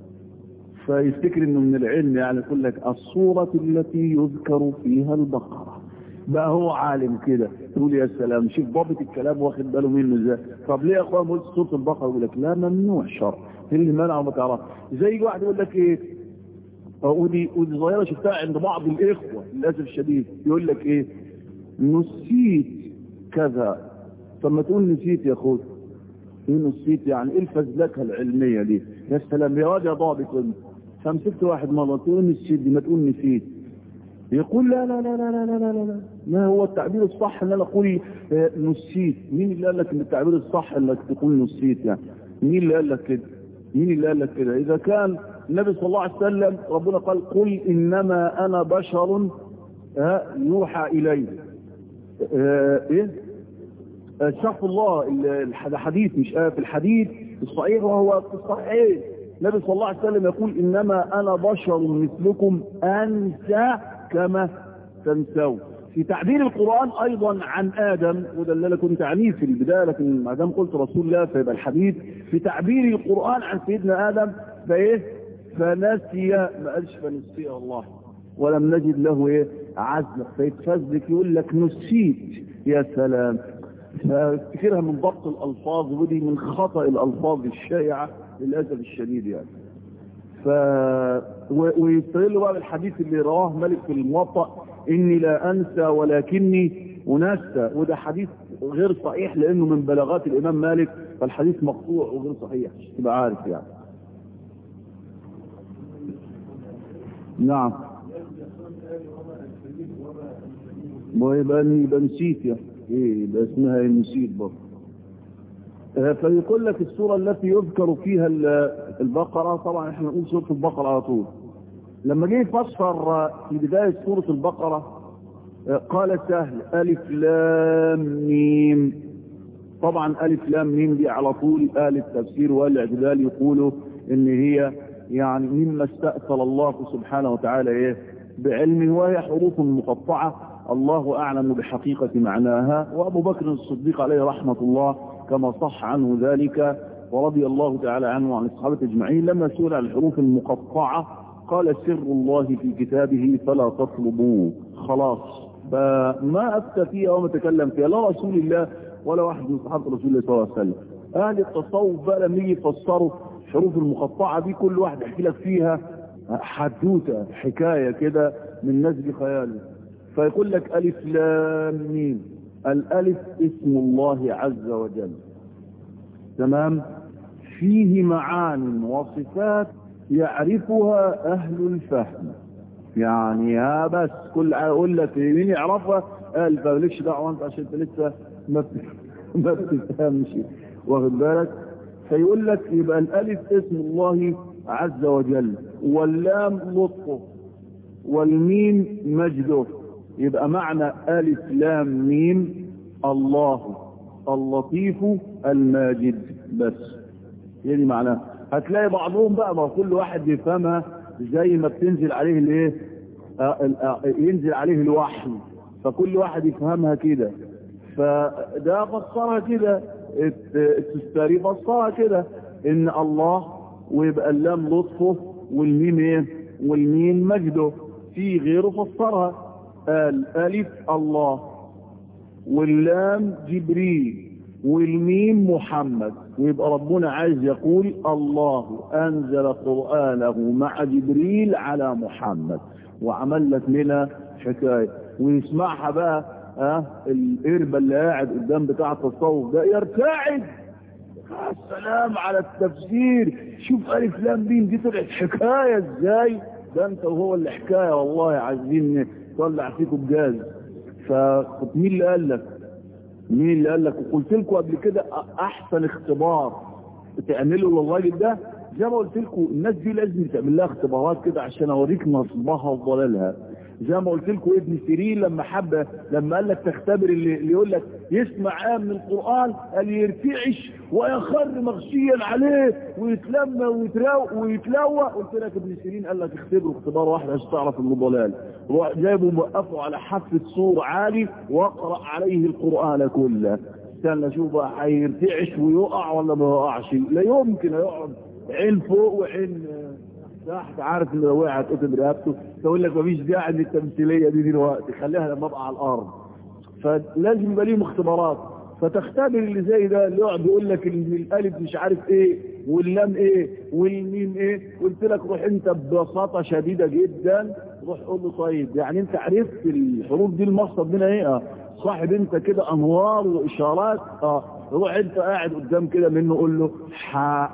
فيفتكر انه من العلم يعني يقول لك الصورة التي يذكر فيها البقرة بقى هو عالم كده تقول يا سلام شوف ضابط الكلام واخد باله منه ازاي طب ليه يا اخوان ما قلت سورة البقرة يقول لك لا ممنوع شرع اللي منع وما تعرف زي واحد يقول لك ايه ودي ودي ظاهره شفتها عند بعض الاخوه للاسف الشديد يقول لك ايه نسيت كذا طب ما تقول نسيت يا اخوي ايه نسيت يعني ايه الفزلكه العلميه دي يا سلام يا واد يا ضابط انت فمسكت واحد مره تقول نسيت دي ما تقول نسيت يقول لا لا لا لا لا لا لا لا ما هو التعبير الصح ان انا اقول آه، نسيت مين اللي قال لك ان التعبير الصح انك تقول نسيت يعني مين اللي قال لك كده مين اللي قال لك كده اذا كان النبي صلى الله عليه وسلم ربنا قال قل انما انا بشر آه، يوحى الي آه، ايه شرف الله ال- الح- الحديث مش آه في الحديث الصحيح وهو في الصحيح النبي صلى الله عليه وسلم يقول إنما أنا بشر مثلكم أنسى كما تنسون في تعبير القرآن أيضا عن آدم وده اللي أنا كنت عنيه في البداية لكن ما دام قلت رسول الله فيبقى الحديث في تعبير القرآن عن سيدنا آدم فإيه فنسي ما قالش فنسي الله ولم نجد له ايه عزم فيتفزلك يقول لك نسيت يا سلام فافتكرها من ضبط الالفاظ ودي من خطا الالفاظ الشائعه للاسف الشديد يعني ف و- ويستدل بقى بالحديث اللي رواه مالك في الموطأ اني لا انسى ولكني انسى وده حديث غير صحيح لانه من بلاغات الامام مالك فالحديث مقطوع وغير صحيح تبقى عارف يعني نعم ويبقى يبقى نسيت يا ايه يبقى اسمها نسيت برضه آه، فيقول لك السورة التي يذكر فيها ال- البقرة طبعا احنا نقول سورة البقرة على طول لما جه يفسر آه، في بداية سورة البقرة آه، قال سهل ألف لام ميم طبعا ألف لام ميم دي على طول أهل التفسير والاعتدال يقولوا إن هي يعني مما استأثر الله سبحانه وتعالى إيه بعلم وهي حروف مقطعة الله أعلم بحقيقة معناها وأبو بكر الصديق عليه رحمة الله كما صح عنه ذلك ورضي الله تعالى عنه وعن الصحابة أجمعين لما سئل عن الحروف المقطعة قال سر الله في كتابه فلا تطلبوه خلاص فما أفتى فيها وما تكلم فيها لا رسول الله ولا واحد من صحابة رسول الله صلى الله عليه وسلم أهل التصوف بقى لما يجي يفسروا الحروف المقطعة دي كل واحد يحكي لك فيها حدوته حكاية كده من نسج خياله فيقول لك ألف لام ميم الألف اسم الله عز وجل تمام فيه معان وصفات يعرفها أهل الفهم يعني ها بس كل اقول لك مين يعرفها قال فليكش دعوه انت عشان انت لسه ما ما بتفهمش واخد بالك فيقول لك يبقى الالف اسم الله عز وجل واللام لطفه والميم مجده يبقى معنى الف لام ميم الله اللطيف الماجد بس هي دي معناها هتلاقي بعضهم بقى ما كل واحد بيفهمها زي ما بتنزل عليه الايه ينزل عليه الوحي فكل واحد يفهمها كده فده فسرها كده التستاري فسرها كده ان الله ويبقى اللام لطفه والميم ايه والميم مجده في غيره فسرها قال الف الله واللام جبريل والميم محمد ويبقى ربنا عايز يقول الله أنزل قرآنه مع جبريل على محمد وعمل لك منها حكاية ويسمعها بقى اه القربة اللي قاعد قدام بتاع التصوف ده يرتعد السلام على التفسير شوف ألف لام ميم دي طلعت حكاية ازاي ده انت وهو اللي حكاية والله عايزين نطلع فيكم بجاز فمين اللي قال لك مين اللي قال لك وقلت لكم قبل كده احسن اختبار تعمله للراجل ده زي ما قلت لكم الناس دي لازم تعمل لها اختبارات كده عشان اوريك نصبها وضلالها زي ما قلت لكم ابن سيرين لما حب لما قال لك تختبر اللي, اللي يقول لك يسمع آية من القرآن قال يرتعش ويخر مغشيا عليه ويتلمى ويتراو ويتلوى قلت لك ابن سيرين قال لك اختبره اختبار واحد عشان تعرف انه ضلال روح جايبه موقفه على حافة سور عالي واقرأ عليه القرآن كله استنى شوف بقى هيرتعش ويقع ولا ما يقعش لا يمكن يقعد عين فوق وعين تحت عارف ان لو وقعت قطب رقبته تقول لك مفيش داعي للتمثيليه دي دلوقتي خليها لما ابقى على الارض فلازم يبقى ليهم اختبارات فتختبر اللي زي ده اللي يقعد يقول لك ان الالف مش عارف ايه واللام ايه والميم ايه قلت لك روح انت ببساطه شديده جدا روح قول له طيب يعني انت عرفت الحروف دي المقصد منها ايه اه صاحب انت كده انوار واشارات اه روح انت قاعد قدام كده منه قول له حاء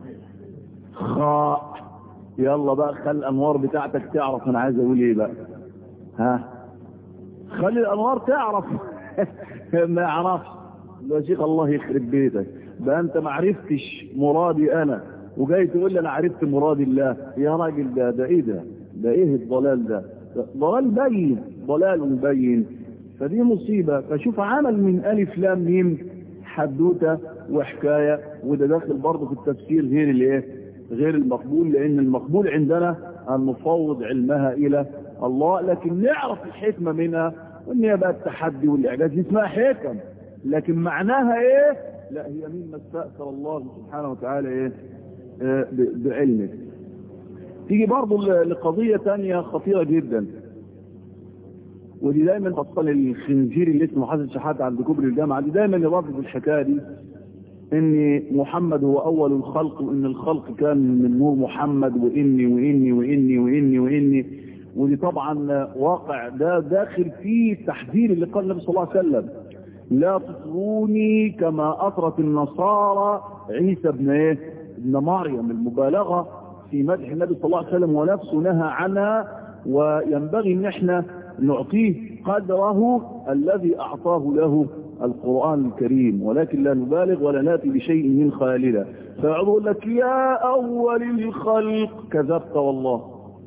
خاء يلا بقى خلي الانوار بتاعتك تعرف انا عايز اقول ايه بقى ها خلي الانوار تعرف ما يعرفش يا شيخ الله يخرب بيتك بقى انت ما عرفتش مرادي انا وجاي تقول لي انا عرفت مراد الله يا راجل ده ده ايه ده ده ايه الضلال ده, ده ضلال بين ضلال بين فدي مصيبة فشوف عمل من ألف لام ميم حدوتة وحكاية وده داخل برضه في التفسير غير الايه غير المقبول لأن المقبول عندنا أن نفوض علمها إلى الله لكن نعرف الحكمة منها وإن هي بقى التحدي والإعجاز دي اسمها حكم لكن معناها إيه لا هي مما استأثر الله سبحانه وتعالى إيه آه بعلمه تيجي برضه لقضية تانية خطيرة جدا ودي دايما خاصة الخنزير اللي اسمه حسن شحات عند كبر الجامعة دي دايما يربط الحكاية دي ان محمد هو اول الخلق وان الخلق كان من نور محمد واني واني واني واني واني ودي طبعا واقع ده داخل فيه تحذير اللي قال النبي صلى الله عليه وسلم لا تطروني كما اطرت النصارى عيسى ابن ايه ابن مريم المبالغة في مدح النبي صلى الله عليه وسلم ونفسه نهى عنها وينبغي ان احنا نعطيه قدره الذي اعطاه له القرآن الكريم ولكن لا نبالغ ولا ناتي بشيء من خالنا فيقول لك يا أول الخلق كذبت والله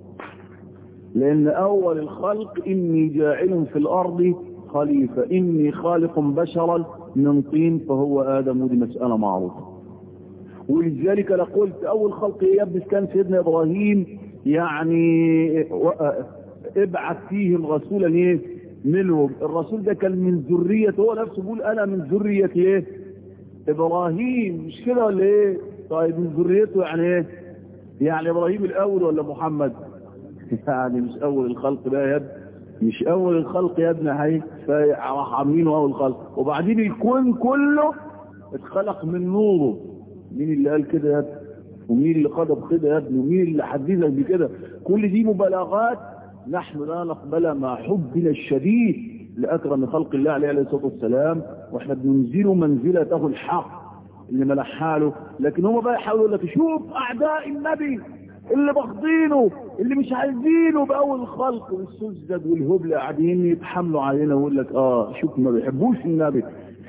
لأن أول الخلق إني جاعل في الأرض خليفة إني خالق بشرا من طين فهو آدم ودي مسألة معروفة ولذلك لقلت أول خلق يبدس كان سيدنا إبراهيم يعني ابعث فيهم رسولا ايه منهم الرسول ده كان من ذرية هو نفسه بيقول انا من ذرية ايه ابراهيم مش كده ولا ايه طيب من ذريته يعني ايه يعني ابراهيم الاول ولا محمد يعني مش اول الخلق ده يا ابني مش اول الخلق يا ابني هي فراح عاملينه اول خلق وبعدين الكون كله اتخلق من نوره مين اللي قال كده يا ابني ومين اللي قدم كده يا ابني ومين اللي حدثك بكده كل دي مبالغات نحن لا نقبلها مع حبنا الشديد لأكرم خلق الله عليه الصلاة والسلام واحنا بننزله منزلته الحق اللي ملحها له لكن هم بقى يحاولوا يقول لك شوف أعداء النبي اللي باخدينه اللي مش عايزينه بأول الخلق والسذج والهبل قاعدين يتحملوا علينا ويقول لك اه شوف ما بيحبوش النبي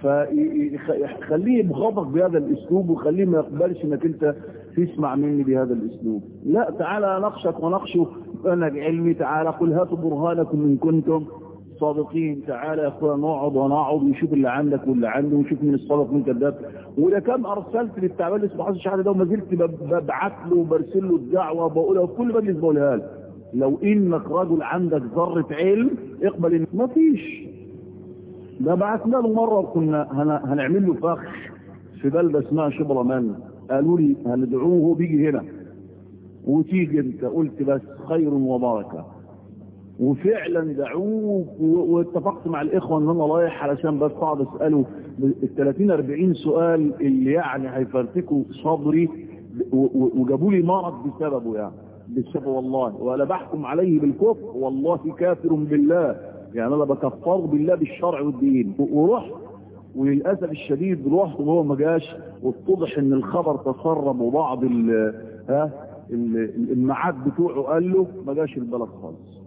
فخليه مخاطب بهذا الاسلوب وخليه ما يقبلش انك انت تسمع مني بهذا الاسلوب لا تعالى نقشك ونقشه انا بعلمي تعالى قل هاتوا برهانكم ان كنتم صادقين تعالى يا اخويا نقعد ونقعد ونشوف اللي عندك واللي عنده ونشوف من الصادق من كذاب وده كم ارسلت للتعبان اللي اسمه حسن شحاته ده وما زلت ببعت له وبرسل له الدعوه وبقولها في كل مجلس بقولها له لو انك رجل عندك ذره علم اقبل ان مفيش ده بعثنا له مرة وكنا هنعمل له فخ في بلدة اسمها شبرمان قالوا لي هندعوه بيجي هنا وتيجي انت قلت بس خير وبركة وفعلا دعوه واتفقت مع الاخوة ان انا رايح علشان بس اقعد اساله ال 30 40 سؤال اللي يعني هيفرتكوا صدري وجابوا لي مرض بسببه يعني بسبب والله ولا بحكم عليه بالكفر والله كافر بالله يعني انا بكفر بالله بالشرع والدين ورحت وللاسف الشديد رحت وهو ما جاش واتضح ان الخبر تسرب وبعض ال ها الميعاد بتوعه قال له ما جاش البلد خالص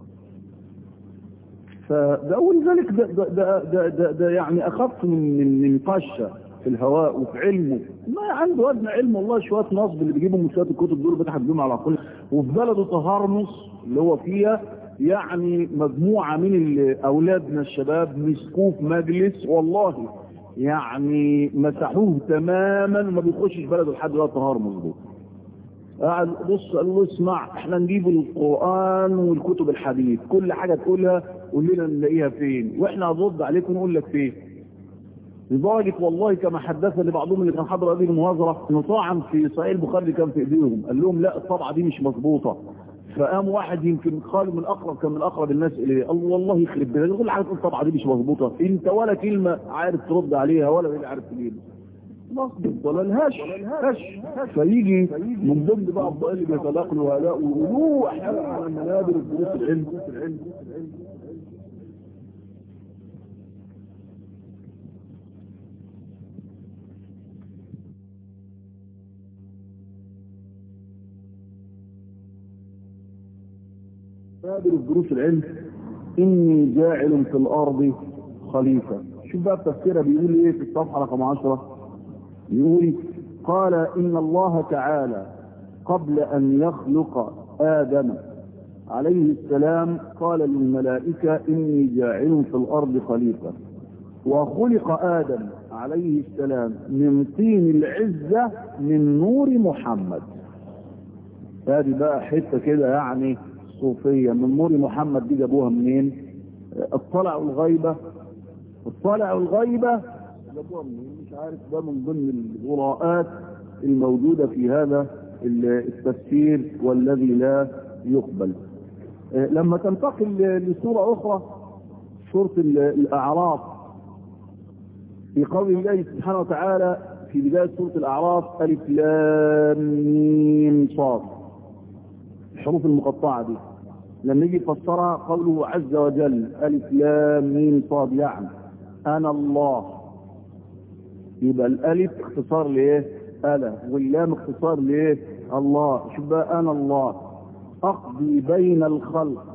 فده ولذلك ده, ده, ده, ده, ده, ده يعني اخف من من من قشه في الهواء وفي علمه ما عنده وزن علم والله شويه نصب اللي بيجيبوا من شويه الكتب دول بتحت بيهم على كل وفي بلده تهرمس اللي هو فيها يعني مجموعة من أولادنا الشباب مسكوه في مجلس والله يعني مسحوه تماما وما بيخشش بلده لحد دلوقتي نهار مظبوط قاعد بص قال له اسمع احنا نجيب القرآن والكتب الحديث كل حاجة تقولها قول لنا نلاقيها فين واحنا هنرد عليك ونقول لك فين لدرجة والله كما حدثني بعضهم اللي كان حضر هذه المناظرة انه طعن في صحيح البخاري كان في ايديهم قال لهم لا الطبعة دي مش مظبوطة فقام واحد يمكن خالد من اقرب كان من اقرب الناس اليه قال والله يخرب بيتك كل حاجه تقول طبعا دي مش مظبوطه انت ولا كلمه عارف ترد عليها ولا اللي عارف تجيبها مظبوط ولا الهش هش فيجي من ضمن بقى الضوء اللي بيتلاقوا هؤلاء ويقولوا احنا على منابر الدروس العلم منابر الدروس العلم إني جاعل في الأرض خليفة شوف بقى التفسير بيقول ايه في الصفحة رقم 10 يقول قال إن الله تعالى قبل أن يخلق آدم عليه السلام قال للملائكة إني جاعل في الأرض خليفة وخلق آدم عليه السلام من طين العزة من نور محمد هذه بقى حتة كده يعني صوفية من نور محمد دي جابوها منين اطلعوا الغيبة اطلعوا الغيبة جابوها منين مش عارف ده من ضمن الغراءات الموجودة في هذا التفسير والذي لا يقبل لما تنتقل لسورة أخرى سورة الأعراف في قول الله سبحانه وتعالى في بداية سورة الأعراف ألف لام ميم صاد الحروف المقطعة دي لما يجي يفسرها قوله عز وجل ألف لام ميم صاد يعني أنا الله يبقى الألف اختصار لإيه؟ أنا واللام اختصار لإيه؟ الله شوف بقى أنا الله أقضي بين الخلق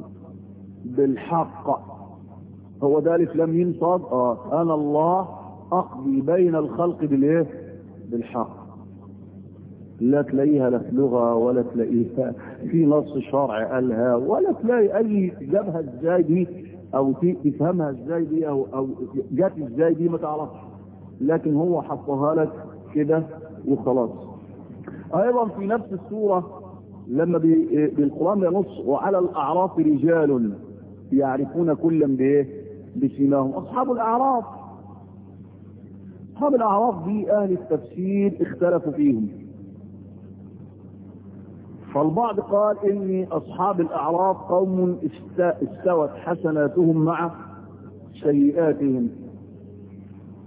بالحق هو ده ألف لام ميم صاد آه أنا الله أقضي بين الخلق بالإيه؟ بالحق لا تلاقيها لا في لغة ولا تلاقيها في نص شرع قالها ولا تلاقي أي جابها ازاي دي أو تفهمها ازاي دي أو, أو جات ازاي دي ما تعرفش لكن هو حطها لك كده وخلاص أيضا في نفس السورة لما بالقرآن ينص وعلى الأعراف رجال يعرفون كلا بإيه بسماهم أصحاب الأعراف أصحاب الأعراف دي أهل التفسير اختلفوا فيهم فالبعض قال إن أصحاب الأعراف قوم استوت حسناتهم مع سيئاتهم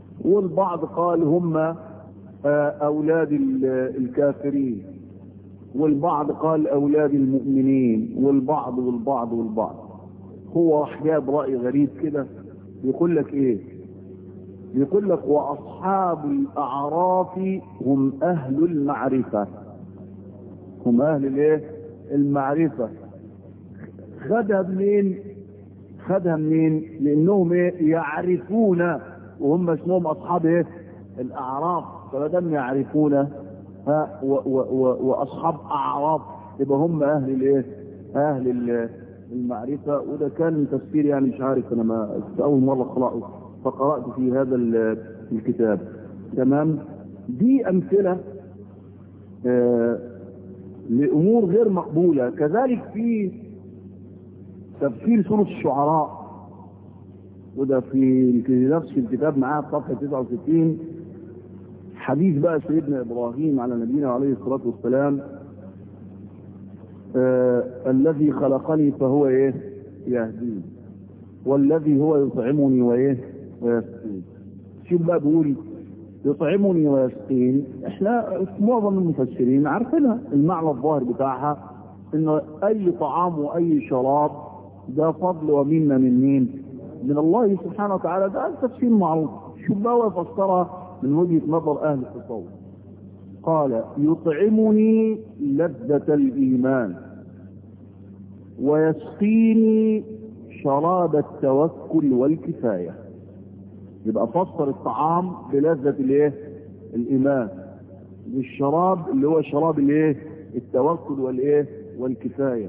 والبعض قال هم أولاد الكافرين والبعض قال أولاد المؤمنين والبعض والبعض والبعض هو راح جاب رأي غريب كده يقول لك ايه يقول لك وأصحاب الأعراف هم أهل المعرفة هم أهل الايه المعرفة خدها منين خدها منين لأنهم ايه يعرفون وهم اسمهم أصحاب ايه الأعراف فمادام يعرفون ها و و و وأصحاب أعراف يبقى هم أهل الايه أهل المعرفة وده كان تفسير يعني مش عارف أنا ما أول مرة قرأه فقرأت في هذا الكتاب تمام دي أمثلة آه لأمور غير مقبولة كذلك في تفسير سورة الشعراء وده في نفس الكتاب معاه في صفحة 69 حديث بقى سيدنا إبراهيم على نبينا عليه الصلاة والسلام آه الذي خلقني فهو ايه يهدين والذي هو يطعمني وايه ويسقين شوف بقى بيقول يطعمني ويسقين احنا معظم المفسرين عارفينها المعنى الظاهر بتاعها ان اي طعام واي شراب ده فضل ومنة من مين من الله سبحانه وتعالى ده التفسير معروف شوف بقى هو يفسرها من وجهة نظر اهل التصوف قال يطعمني لذة الإيمان ويسقيني شراب التوكل والكفاية يبقى فسر الطعام بلذة الايه الإيمان بالشراب اللي هو شراب الايه التوكل والايه والكفاية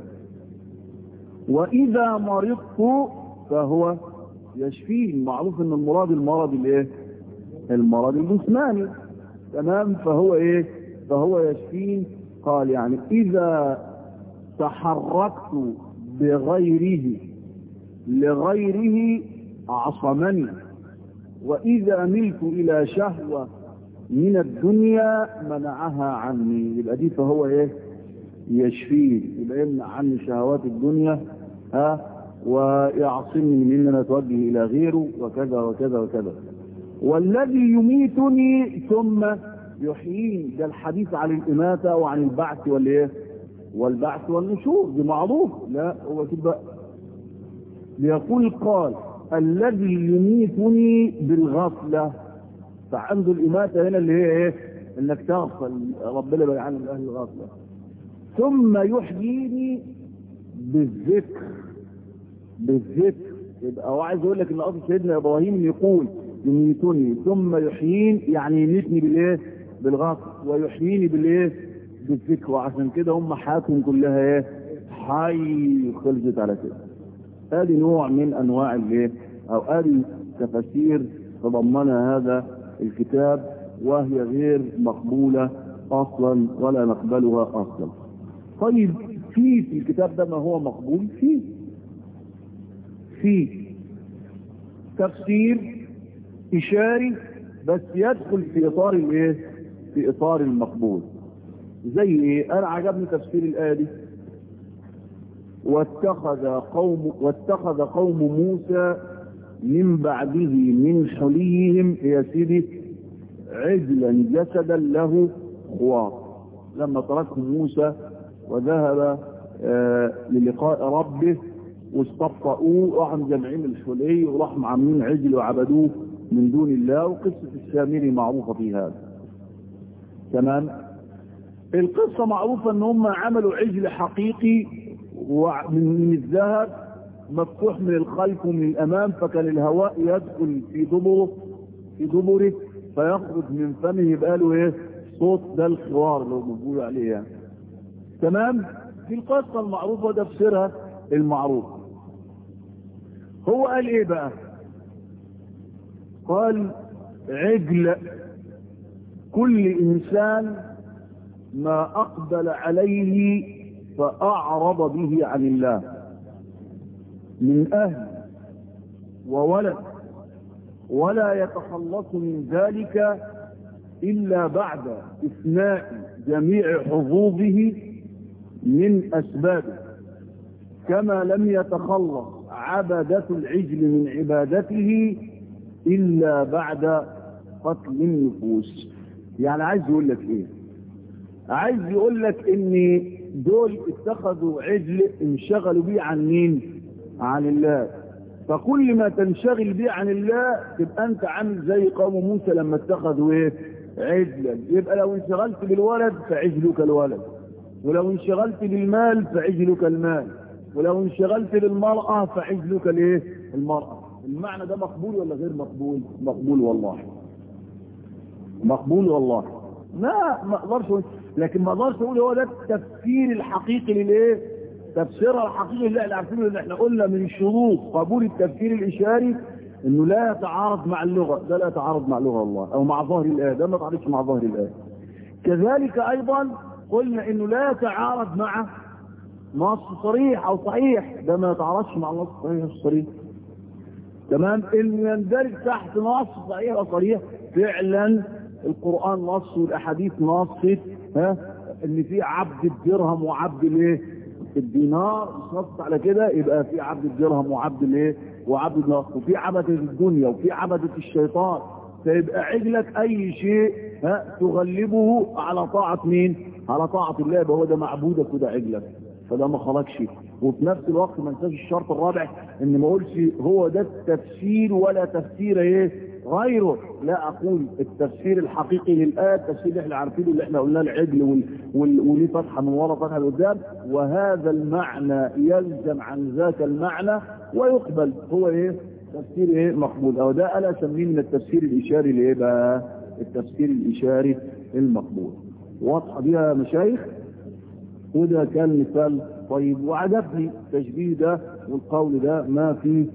وإذا مرضت فهو يشفيه معروف ان المراد المرض الايه المرض الجسماني تمام فهو ايه فهو يشفين قال يعني اذا تحركت بغيره لغيره عصمني واذا ملت الى شهوة من الدنيا منعها عني يبقى دي فهو ايه يشفين يبقى يمنع عني شهوات الدنيا ها ويعصمني من ان انا اتوجه الى غيره وكذا وكذا وكذا والذي يميتني ثم يحييني ده الحديث عن الإماتة وعن البعث والإيه والبعث والنشور دي معروف لا هو كده ليقول قال الذي يميتني بالغفلة فعنده الإماتة هنا اللي هي إيه إنك تغفل ربنا يبقى عن أهل الغفلة ثم يحييني بالذكر بالذكر يبقى هو عايز يقول لك ان اصل سيدنا ابراهيم يقول يميتني ثم يحيين يعني يميتني بالايه بالغفر ويحييني بالايه بالذكر وعشان كده هم حياتهم كلها ايه حي خلصت على كده ادي نوع من انواع الايه او ادي تفاسير تضمنها هذا الكتاب وهي غير مقبولة اصلا ولا نقبلها اصلا طيب في في الكتاب ده ما هو مقبول فيه في تفسير إشاري بس يدخل في إطار الإيه؟ في إطار المقبول زي إيه؟ أنا عجبني تفسير الآية دي واتخذ قوم واتخذ قوم موسى من بعده من حليهم يا سيدي عجلا جسدا له خوار لما تركهم موسى وذهب آه للقاء ربه واستبطأوه راحوا مجمعين الحلي وراحوا عاملين عجل وعبدوه من دون الله وقصة السامري معروفة في هذا تمام القصة معروفة ان هم عملوا عجل حقيقي من الذهب مفتوح من الخلف ومن الامام فكان الهواء يدخل في دبره في دبره فيخرج من فمه يبقى له ايه صوت ده الخوار اللي هو بيقول عليه يعني. تمام دي القصة المعروفة ده تفسيرها المعروف هو قال ايه بقى قال عجل كل انسان ما اقبل عليه فاعرض به عن الله من اهل وولد ولا يتخلص من ذلك الا بعد اثناء جميع حظوظه من اسبابه كما لم يتخلص عبدة العجل من عبادته إلا بعد قتل النفوس يعني عايز يقول لك إيه عايز يقول لك ان دول اتخذوا عجل انشغلوا بيه عن مين عن الله فكل ما تنشغل بيه عن الله تبقى انت عامل زي قوم موسى لما اتخذوا ايه عجلا يبقى لو انشغلت بالولد فعجلك الولد ولو انشغلت بالمال فعجلك المال ولو انشغلت بالمرأة فعجلك الايه المرأة المعنى ده مقبول ولا غير مقبول مقبول والله مقبول والله لا ما اقدرش لكن ما اقدرش اقول هو ده التفسير الحقيقي للايه تفسيرها الحقيقي اللي احنا عارفينه اللي احنا قلنا من شروط قبول التفسير الاشاري انه لا يتعارض مع اللغة ده لا يتعارض مع لغة الله او مع ظاهر الايه ده ما يتعارضش مع ظاهر الايه كذلك ايضا قلنا انه لا يتعارض مع نص صريح او صحيح ده ما يتعارضش مع النص الصحيح الصريح تمام انه يندرج تحت نص صحيح وصريح فعلا القرآن نص والاحاديث نصت ها ان في عبد الدرهم وعبد الايه الدينار نص على كده يبقى في عبد الدرهم وعبد الايه وعبد النار وفي عبدة الدنيا وفي عبدة الشيطان فيبقى عجلك اي شيء ها تغلبه على طاعة مين على طاعة الله يبقى هو ده معبودك وده عجلك فده ما خرجش وفي نفس الوقت ما انساش الشرط الرابع ان ما اقولش هو ده التفسير ولا تفسير ايه غيره لا اقول التفسير الحقيقي للايه التفسير اللي احنا عارفينه اللي احنا قلناه العجل وال... وال... وليه فتحه من ورا فتحه لقدام وهذا المعنى يلزم عن ذاك المعنى ويقبل هو ايه تفسير ايه مقبول او ده انا اسميه من التفسير الاشاري لايه بقى التفسير الاشاري المقبول واضحه دي يا مشايخ وده كان مثال طيب وعجبني التشبيه ده والقول ده ما في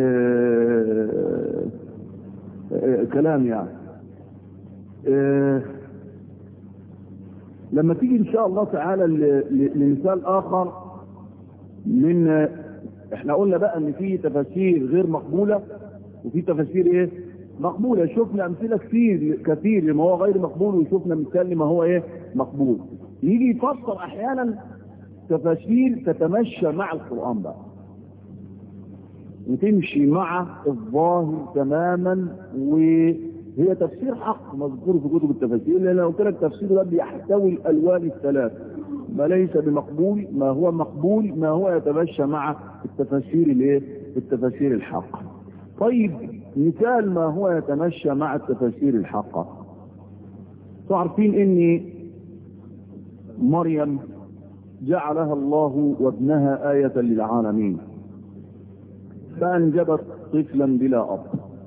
آه آه كلام يعني آه لما تيجي ان شاء الله تعالى لمثال اخر من احنا قلنا بقى ان في تفاسير غير مقبولة وفي تفاسير ايه مقبولة شفنا امثلة كثير كثير لما هو غير مقبول وشفنا مثال لما هو ايه مقبول يجي يفسر احيانا تفاسير تتمشى مع القرآن بقى وتمشي مع الظاهر تماما وهي تفسير حق مذكور في كتب التفاسير لان لو قلت لك تفسير ده بيحتوي الالوان الثلاث ما ليس بمقبول ما هو مقبول ما هو يتمشى مع التفاسير الايه التفاسير الحق طيب مثال ما هو يتمشى مع التفاسير الحق تعرفين ان مريم جعلها الله وابنها آية للعالمين فأنجبت طفلا بلا أب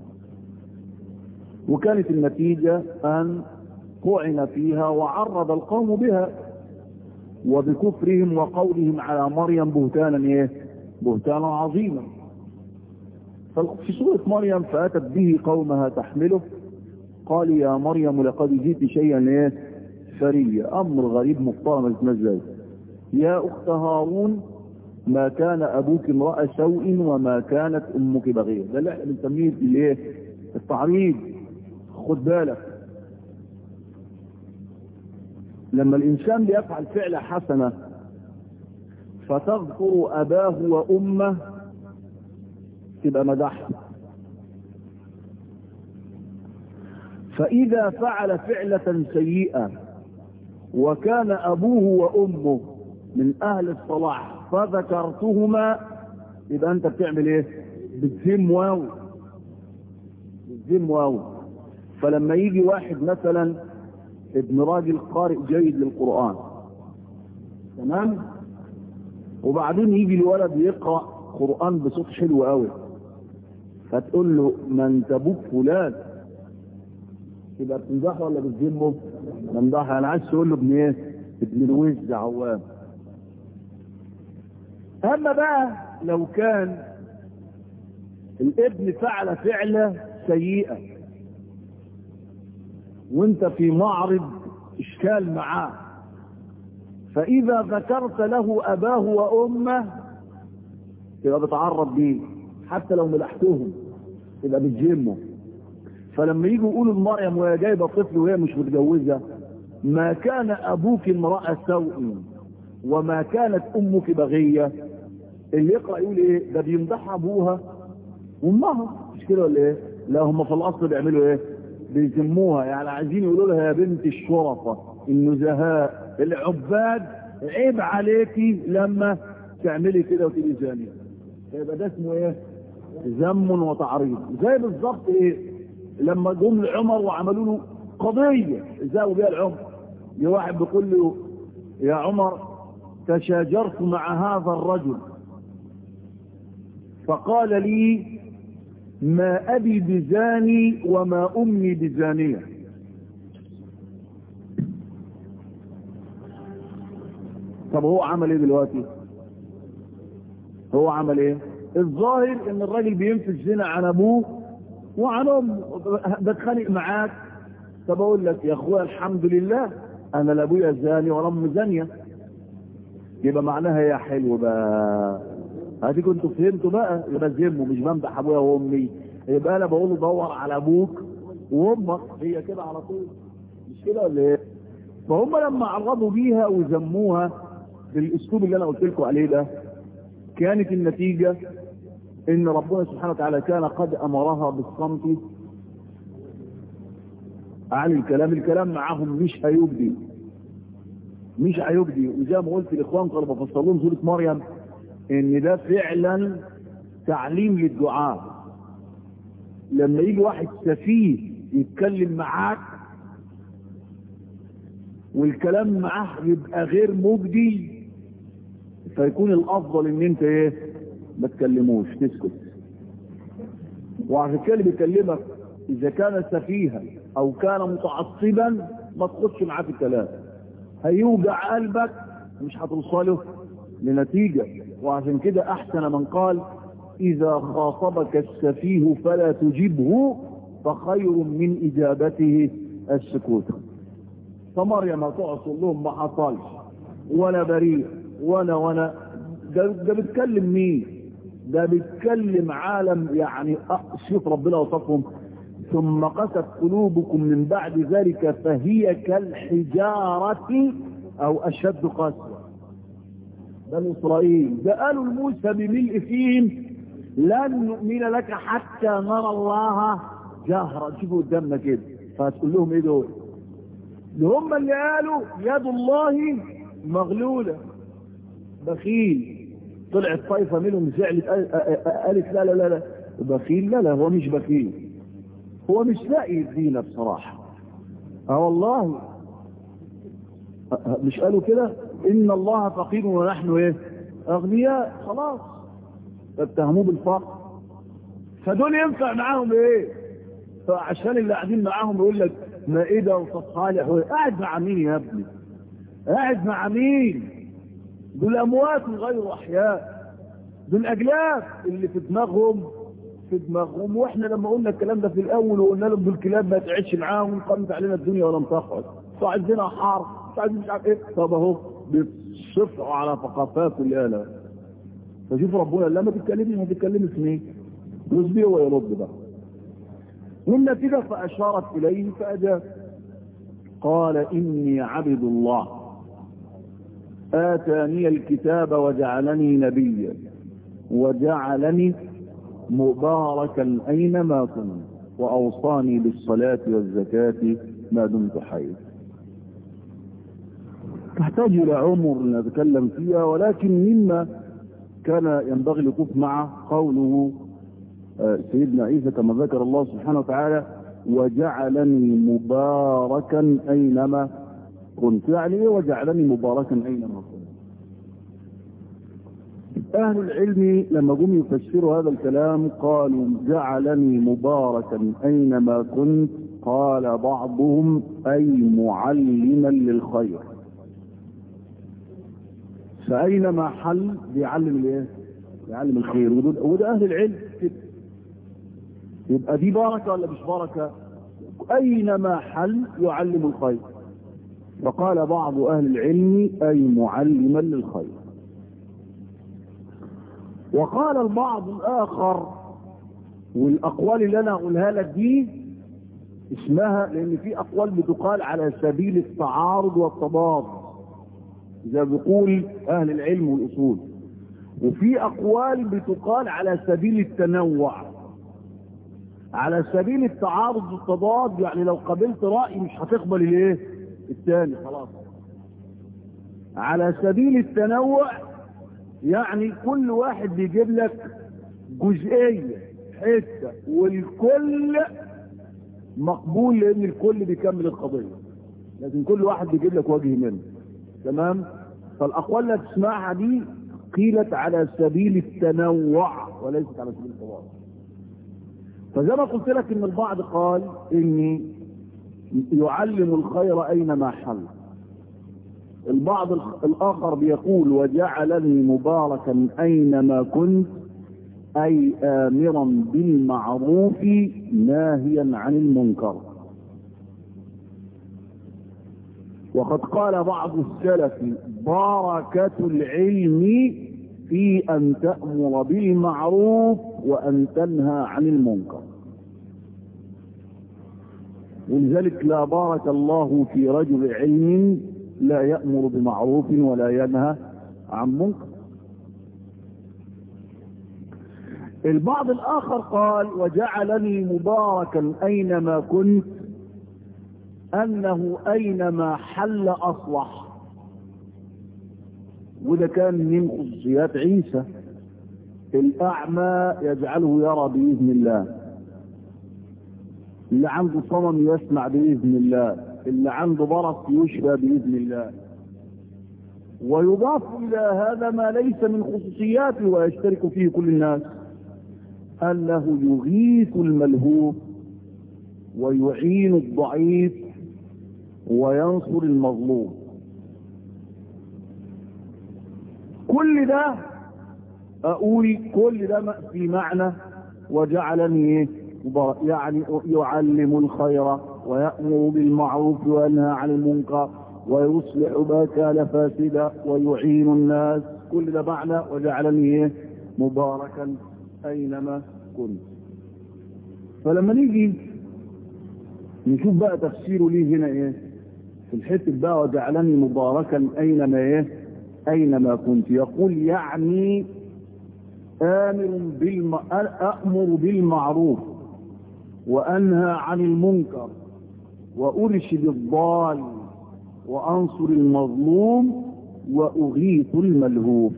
وكانت النتيجة أن طعن فيها وعرض القوم بها وبكفرهم وقولهم على مريم بهتانا ايه بهتانا عظيما في سورة مريم فأتت به قومها تحمله قال يا مريم لقد جئت شيئا ايه فريا امر غريب محترم ازاي يا اخت هارون ما كان ابوك امرأ سوء وما كانت امك بغية ده اللي احنا بنسميه الايه التعريض خد بالك لما الانسان بيفعل فعل حسنة فتذكر اباه وامه تبقى مدحه فاذا فعل فعلة سيئة وكان ابوه وامه من اهل الصلاح فذكرتهما يبقى انت بتعمل ايه بتذم واو بتذم واو فلما يجي واحد مثلا ابن راجل قارئ جيد للقرآن تمام وبعدين يجي الولد يقرأ قرآن بصوت حلو قوي فتقول له ما انت ابوك فلان يبقى بتمدحه ولا بتذمه بمدحه انا عايز تقول له ابن ايه ابن الوز عوام اما بقى لو كان الابن فعل فعلة سيئة وانت في معرض اشكال معاه فاذا ذكرت له اباه وامه تبقى بتعرض بيه حتى لو ملحتهم تبقى بتجمه فلما يجوا يقولوا لمريم وهي جايبه طفل وهي مش متجوزه ما كان ابوك امراه سوء وما كانت امك بغيه اللي يقرا يقول ايه ده بيمدح ابوها وامها مش كده ولا ايه لا هم في الاصل بيعملوا ايه بيسموها يعني عايزين يقولوا لها يا بنت الشرفة النزهاء العباد عيب عليكي لما تعملي كده وتبقي زانية يبقى ده اسمه ايه ذم وتعريض زي بالظبط ايه لما جم لعمر وعملوا له قضية زاوا بيها العمر جه واحد بيقول له يا عمر تشاجرت مع هذا الرجل فقال لي ما أبي بزاني وما أمي بزانية طب هو عمل ايه دلوقتي هو عمل ايه الظاهر ان الراجل بينفذ زنا عن ابوه وعن امه بتخانق معاك طب اقول لك يا اخويا الحمد لله انا لا ابويا زاني ولا امي زانيه يبقى معناها يا حلو بقى ادي كنتوا فهمتوا بقى يبقى ذمه مش بمدح ابويا وامي يبقى انا بقول له دور على ابوك وامك هي كده على طول مش كده ولا ايه فهم لما عرضوا بيها وذموها بالاسلوب اللي انا قلت لكم عليه ده كانت النتيجة ان ربنا سبحانه وتعالى كان قد امرها بالصمت عن الكلام الكلام معاهم مش هيبدي مش هيبدي وزي ما قلت لاخوان كانوا بفسر لهم سوره مريم ان ده فعلا تعليم للدعاء لما يجي واحد سفيه يتكلم معاك والكلام معاه يبقى غير مجدي فيكون الافضل ان انت ايه ما تكلموش تسكت وعشان كده اللي بيكلمك اذا كان سفيها او كان متعصبا ما تخش معاه في الكلام هيوجع قلبك مش هتوصله لنتيجة وعشان كده احسن من قال اذا خاطبك السفيه فلا تجبه فخير من اجابته السكوت فمريم هتقعد تقول لهم ما حصلش ولا بريء وانا وانا ده, ده بيتكلم مين ده بيتكلم عالم يعني شوف ربنا وصفهم ثم قست قلوبكم من بعد ذلك فهي كالحجارة او اشد قسوة بني اسرائيل ده قالوا لموسى بملء فيهم لن نؤمن لك حتى نرى الله جهرا شوفوا قدامنا كده فهتقول لهم ايه دول ده هم اللي قالوا يد الله مغلولة بخيل طلعت طائفة منهم زعلت قالت لا لا لا لا بخيل لا لا هو مش بخيل هو مش لاقي يدينا بصراحة اه والله مش قالوا كده ان الله فقير ونحن ايه اغنياء خلاص اتهموه بالفقر فدول ينفع معاهم ايه فعشان اللي قاعدين معاهم يقول لك مائدة وصالح قاعد مع مين يا ابني قاعد مع مين دول اموات غير احياء دول اجلاف اللي في دماغهم في دماغهم واحنا لما قلنا الكلام ده في الاول وقلنا لهم دول كلاب ما تعيش معاهم قامت علينا الدنيا ولم تقعد فعايزينها حار مش عايزين مش عارف ايه طب اهو بيصفعوا على ثقافات الاله فشوف ربنا لما تتكلمي هتتكلمي في مين يصبر ويرد بقى والنتيجة فأشارت إليه فأجاب قال إني عبد الله آتاني الكتاب وجعلني نبيا وجعلني مباركا أينما كنت وأوصاني بالصلاة والزكاة ما دمت حيا تحتاج إلى عمر لنتكلم فيها ولكن مما كان ينبغي الوقوف مع قوله سيدنا عيسى كما ذكر الله سبحانه وتعالى وجعلني مباركا أينما كنت يعني ايه وجعلني مباركا أينما كنت أهل العلم لما جم يفسروا هذا الكلام قالوا جعلني مباركا أينما كنت قال بعضهم أي معلما للخير فأينما حل بيعلم الايه بيعلم الخير وده أهل العلم كده يبقى دي بركة ولا مش بركة أينما حل يعلم الخير فقال بعض أهل العلم أي معلما للخير وقال البعض الآخر والأقوال اللي أنا أقولها لك دي اسمها لأن في أقوال بتقال على سبيل التعارض والتضاد زي بيقول أهل العلم والأصول وفي أقوال بتقال على سبيل التنوع على سبيل التعارض والتضاد يعني لو قبلت رأي مش هتقبل الايه الثاني خلاص على سبيل التنوع يعني كل واحد بيجيب لك جزئية حتة والكل مقبول لان الكل بيكمل القضية لكن كل واحد بيجيب لك وجه منه تمام فالاقوال اللي تسمعها دي قيلت على سبيل التنوع وليست على سبيل التواضع فزي ما قلت لك ان البعض قال اني يعلم الخير اينما حل البعض الاخر بيقول وجعلني مباركا اينما كنت اي امرا بالمعروف ناهيا عن المنكر وقد قال بعض السلف بركة العلم في أن تأمر بالمعروف وأن تنهى عن المنكر ولذلك لا بارك الله في رجل علم لا يأمر بمعروف ولا ينهى عن منكر البعض الآخر قال وجعلني مباركا أينما كنت أنه أينما حل أصلح وده كان من خصوصيات عيسى الأعمى يجعله يرى بإذن الله اللي عنده صمم يسمع بإذن الله اللي عنده برص يشفى بإذن الله ويضاف إلى هذا ما ليس من خصوصياته ويشترك فيه كل الناس أنه يغيث الملهوف ويعين الضعيف وينصر المظلوم كل ده اقول كل ده في معنى وجعلني يعني يعلم الخير ويأمر بالمعروف وينهى عن المنكر ويصلح ما كان فاسدا ويعين الناس كل ده معنى وجعلني مباركا اينما كنت فلما نيجي نشوف بقى تفسيره ليه هنا ايه في الحته بقى وجعلني مباركا اينما ايه اينما كنت يقول يعني امر بالم... امر بالمعروف وانهى عن المنكر وارشد الضال وانصر المظلوم واغيث الملهوف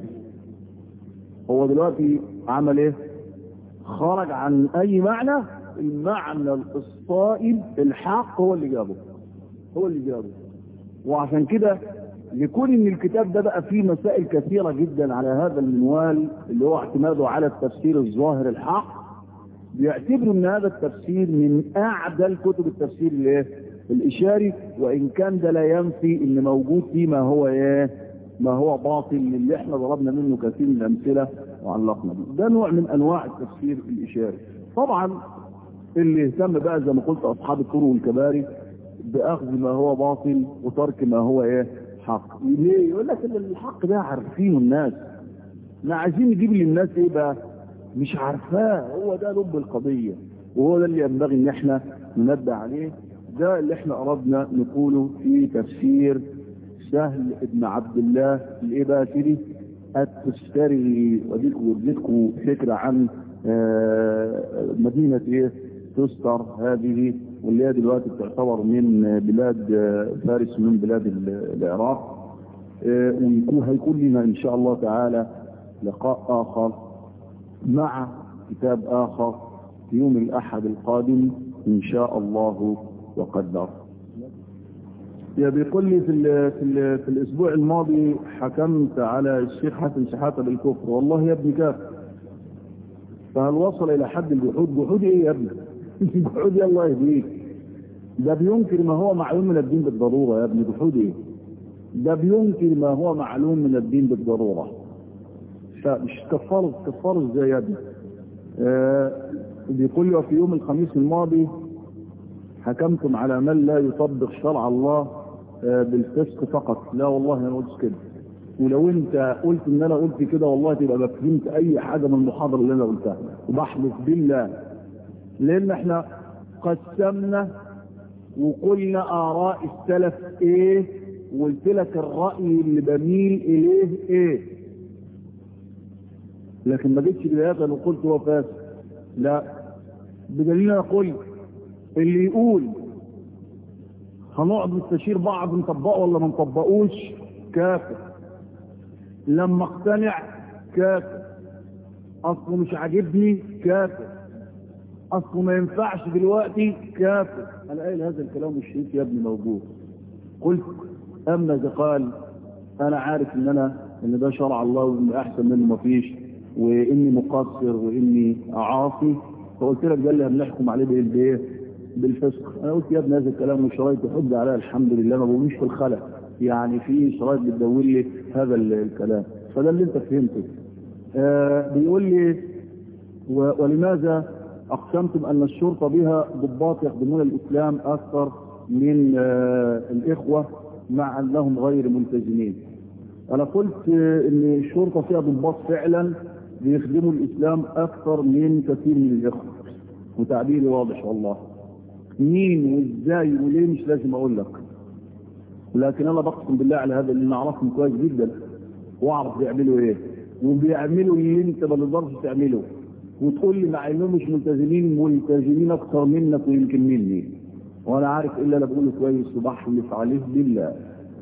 هو دلوقتي عمل ايه خرج عن اي معنى المعنى الصائب الحق هو اللي جابه هو اللي جابه وعشان كده يكون ان الكتاب ده بقى فيه مسائل كثيرة جدا على هذا المنوال اللي هو اعتماده على التفسير الظاهر الحق بيعتبروا ان هذا التفسير من اعدل كتب التفسير الايه الاشاري وان كان ده لا ينفي ان موجود فيه ما هو ايه ما هو باطل اللي احنا ضربنا منه كثير من الامثله وعلقنا به ده نوع من انواع التفسير الاشاري طبعا اللي اهتم بقى زي ما قلت اصحاب الطرق والكباري باخذ ما هو باطل وترك ما هو ايه حق ليه يقول لك ان الحق ده عارفينه الناس احنا عايزين نجيب للناس ايه بقى مش عارفاه هو ده لب القضية وهو ده اللي ينبغي ان احنا ننبه عليه ده اللي احنا اردنا نقوله في تفسير سهل ابن عبد الله الايه بقى كده التستري وديكم فكرة عن مدينة ايه تستر هذه واللي هي دلوقتي بتعتبر من بلاد فارس من بلاد العراق ويكون هيكون لنا ان شاء الله تعالى لقاء اخر مع كتاب اخر في يوم الاحد القادم ان شاء الله وقدر يا بيقول لي في ال في, ال في الاسبوع الماضي حكمت على الشيخ حسن شحاته بالكفر والله يا ابني كافر فهل وصل الى حد الجحود جحود ايه يا ابني جحود يا الله يهديك ده بينكر ما هو معلوم من الدين بالضروره يا ابني جحود ايه ده بينكر ما هو معلوم من الدين بالضروره مش كفار كفار ازاي يا ابني آه بيقول لي في يوم الخميس الماضي حكمتم على من لا يطبق شرع الله آه بالفسق فقط لا والله انا قلت كده ولو انت قلت ان انا قلت كده والله تبقى ما فهمت اي حاجه من المحاضره اللي انا قلتها وبحلف بالله لان احنا قسمنا وقلنا اراء السلف ايه وقلت لك الراي اللي بميل اليه ايه لكن ما جيتش بدايه وقلت هو فاسد لا بدليل يقول اللي يقول هنقعد نستشير بعض نطبقه ولا ما نطبقوش كافر لما اقتنع كافر اصله مش عاجبني كافر اصله ما ينفعش دلوقتي كافر انا قايل هذا الكلام والشريك يا ابني موجود قلت اما اذا قال انا عارف ان انا ان ده شرع الله وان احسن منه ما فيش واني مقصر واني اعاصي فقلت لك ده اللي هنحكم عليه بايه بالفسق انا قلت يا ابني هذا الكلام وشرايط تحج عليها الحمد لله ما بقولوش في الخلق يعني في شرايط بتدور لي هذا الكلام فده اللي انت فهمته آه بيقول لي ولماذا اقسمتم ان الشرطه بها ضباط يخدمون الاسلام اكثر من آه الاخوه مع انهم غير ملتزمين انا قلت ان الشرطه فيها ضباط فعلا بيخدموا الاسلام اكثر من كثير من الاخوه وتعبيري واضح والله مين وازاي وليه مش لازم اقول لك لكن انا بقسم بالله على هذا اللي نعرفهم كويس جدا واعرف بيعملوا ايه وبيعملوا اللي انت ما تقدرش تعمله وتقول لي مع انهم مش ملتزمين ملتزمين اكثر منك ويمكن مني وانا عارف الا انا بقوله كويس وبحلف عليه بالله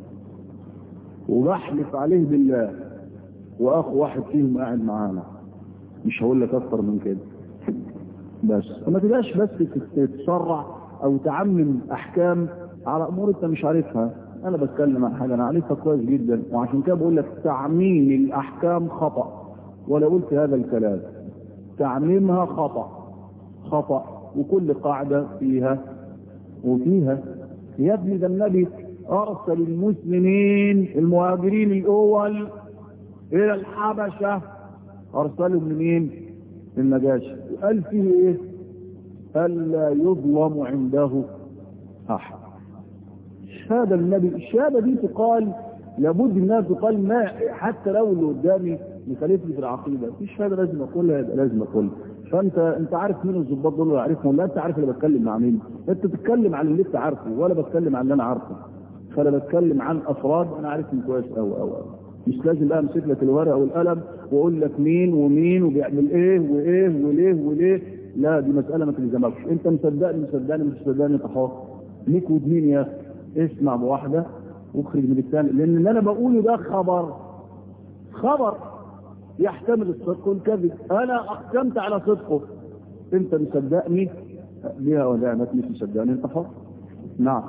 وبحلف عليه بالله واخ واحد فيهم قاعد معانا مش هقول لك اكتر من كده بس وما تبقاش بس تتسرع او تعمم احكام على امور انت مش عارفها انا بتكلم عن حاجه انا عارفها كويس جدا وعشان كده بقول لك تعميم الاحكام خطا ولا قلت هذا الكلام تعميمها خطا خطا وكل قاعده فيها وفيها يا ابني ده النبي ارسل المسلمين المهاجرين الاول الى الحبشه ارسلهم منين النجاشي قال فيه ايه الا يظلم عنده احد الشهاده النبي الشهاده دي تقال لابد انها تقال ما حتى لو اللي قدامي مخالفني في العقيده في شهاده لازم اقولها يبقى لازم اقولها فانت انت عارف مين الظباط دول ولا عارفهم ولا انت عارف اللي بتكلم مع مين انت بتتكلم عن اللي انت عارفه ولا بتكلم عن اللي انا عارفه فانا بتكلم عن افراد انا عارفهم كويس قوي قوي قوي مش لازم بقى امسك لك الورقه والقلم واقول لك مين ومين وبيعمل ايه وايه وليه وليه لا دي مساله ما تلزمكش انت مصدقني مصدقني مش مصدقني انت حر ليك ودمين يا اخي اسمع بواحده واخرج من الثاني لان اللي انا بقوله ده خبر خبر يحتمل الصدق والكذب انا اقسمت على صدقه انت مصدقني بها ولا ما مش مصدقني انت حر نعم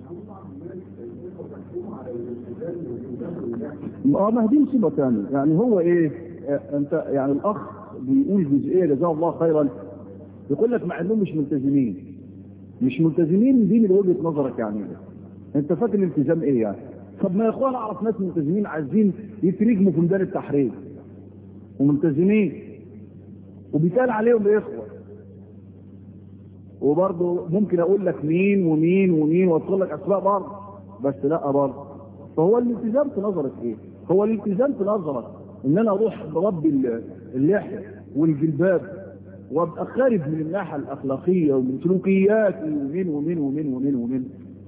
اه ما دي مصيبه ثانيه يعني هو ايه انت يعني الاخ بيقول جزئيه جزاه الله خيرا يقول لك مع انهم مش ملتزمين مش ملتزمين دي من وجهه نظرك يعني انت فاكر الالتزام ايه يعني طب ما يا اخوان اعرف ناس ملتزمين عايزين يترجموا في ميدان التحرير وملتزمين وبيتقال عليهم اخوه وبرضه ممكن اقول لك مين ومين ومين واذكر لك اسماء برضه بس لا برضه فهو الالتزام في نظرك ايه هو الالتزام في نظرك ان انا اروح بربي اللحيه والجلباب وابقى خارج من الناحيه الاخلاقيه ومن سلوكياتي ومن ومن ومن ومن ومن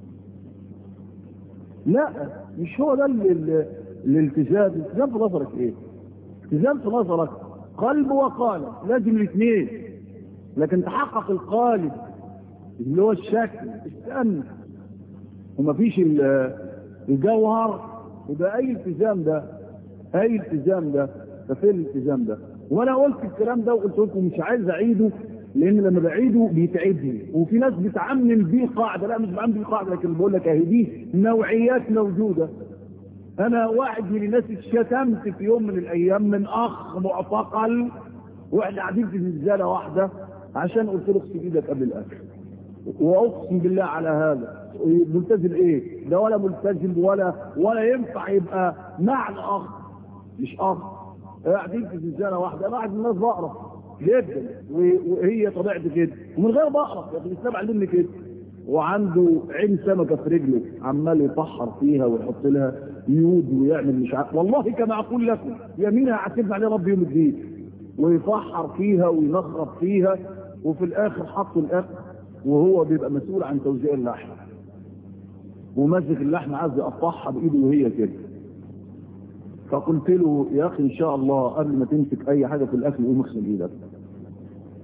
لا مش هو ده الالتزام الالتزام في نظرك ايه التزام في نظرك قلب وقالب لازم الاثنين لكن تحقق القالب اللي هو الشكل استنى ومفيش الجوهر يبقى اي التزام ده اي التزام ده ففين الالتزام ده وانا قلت الكلام ده وقلت لكم مش عايز اعيده لان لما بعيده بيتعبني وفي ناس بتعمم بيه قاعده لا مش بعمم بيه قاعده لكن بقول لك اهي دي نوعيات موجوده انا واحد من الناس اتشتمت في يوم من الايام من اخ معتقل واحنا قاعدين في زنزانه واحده عشان قلت له اغسل ايدك قبل الاكل واقسم بالله على هذا ملتزم ايه ده ولا ملتزم ولا ولا ينفع يبقى مع الاخ مش اخ قاعدين في زنزانه واحده انا واحد من الناس بقرف جدا وهي طبيعتي كده ومن غير بقرف لكن الاسلام علمني كده وعنده عين سمكه في رجله عمال يطحر فيها ويحط لها يود ويعمل مش عارف والله كما اقول لكم يمين هعتمد عليه رب يوم الدين ويفحر فيها وينخرب فيها وفي الاخر حط الاكل وهو بيبقى مسؤول عن توزيع اللحم وماسك اللحم عايز يقطعها بايده وهي كده فقلت له يا اخي ان شاء الله قبل ما تمسك اي حاجه في الاكل قوم اغسل ايدك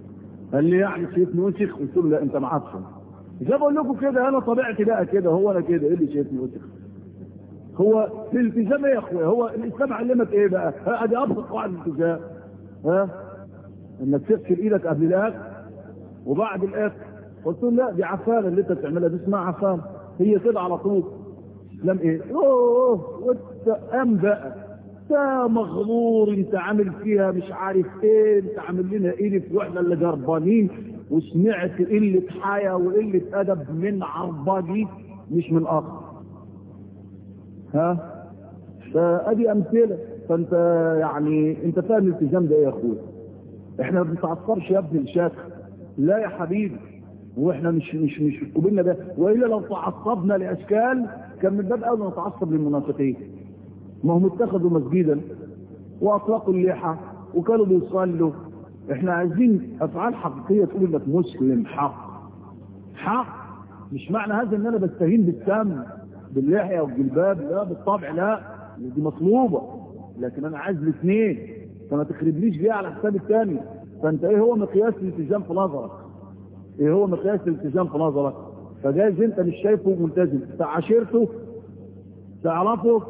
قال لي يعني شايفني وسخ قلت له لا انت معفن زي بقول لكم كده انا طبيعتي بقى كده هو انا كده ايه اللي شايفني وسخ هو الالتزام ايه يا اخويا هو الاسلام علمك ايه بقى ادي ابسط قواعد الالتزام ها انك تغسل ايدك قبل الاكل وبعد الاكل قلت له لا دي عفانه اللي انت بتعملها دي اسمها عفانه هي كده على طول اسلام ايه اوه وانت قام بقى انت مغرور انت عامل فيها مش عارف ايه انت عامل لنا ايه في واحنا اللي جربانين وسمعت قله حياه وقله ادب من عربجي مش من اخر ها فادي امثله فانت يعني انت فاهم الالتزام ده ايه يا اخويا احنا ما بنتعصبش يا ابني الشاك لا يا حبيبي واحنا مش مش مش قبلنا ده والا لو تعصبنا لاشكال كان من باب اولى نتعصب للمنافقين ما هم اتخذوا مسجدا واطلقوا اللحى وكانوا بيصلوا احنا عايزين افعال حقيقيه تقول انك مسلم حق حق مش معنى هذا ان انا بستهين بالسم باللحيه والجلباب لا بالطبع لا دي مطلوبه لكن انا عايز الاثنين فما تخربليش بيها على حساب الثاني فانت ايه هو مقياس الالتزام في نظرك ايه هو مقياس الالتزام في نظرك فجايز انت مش شايفه ملتزم عشيرته تعرفه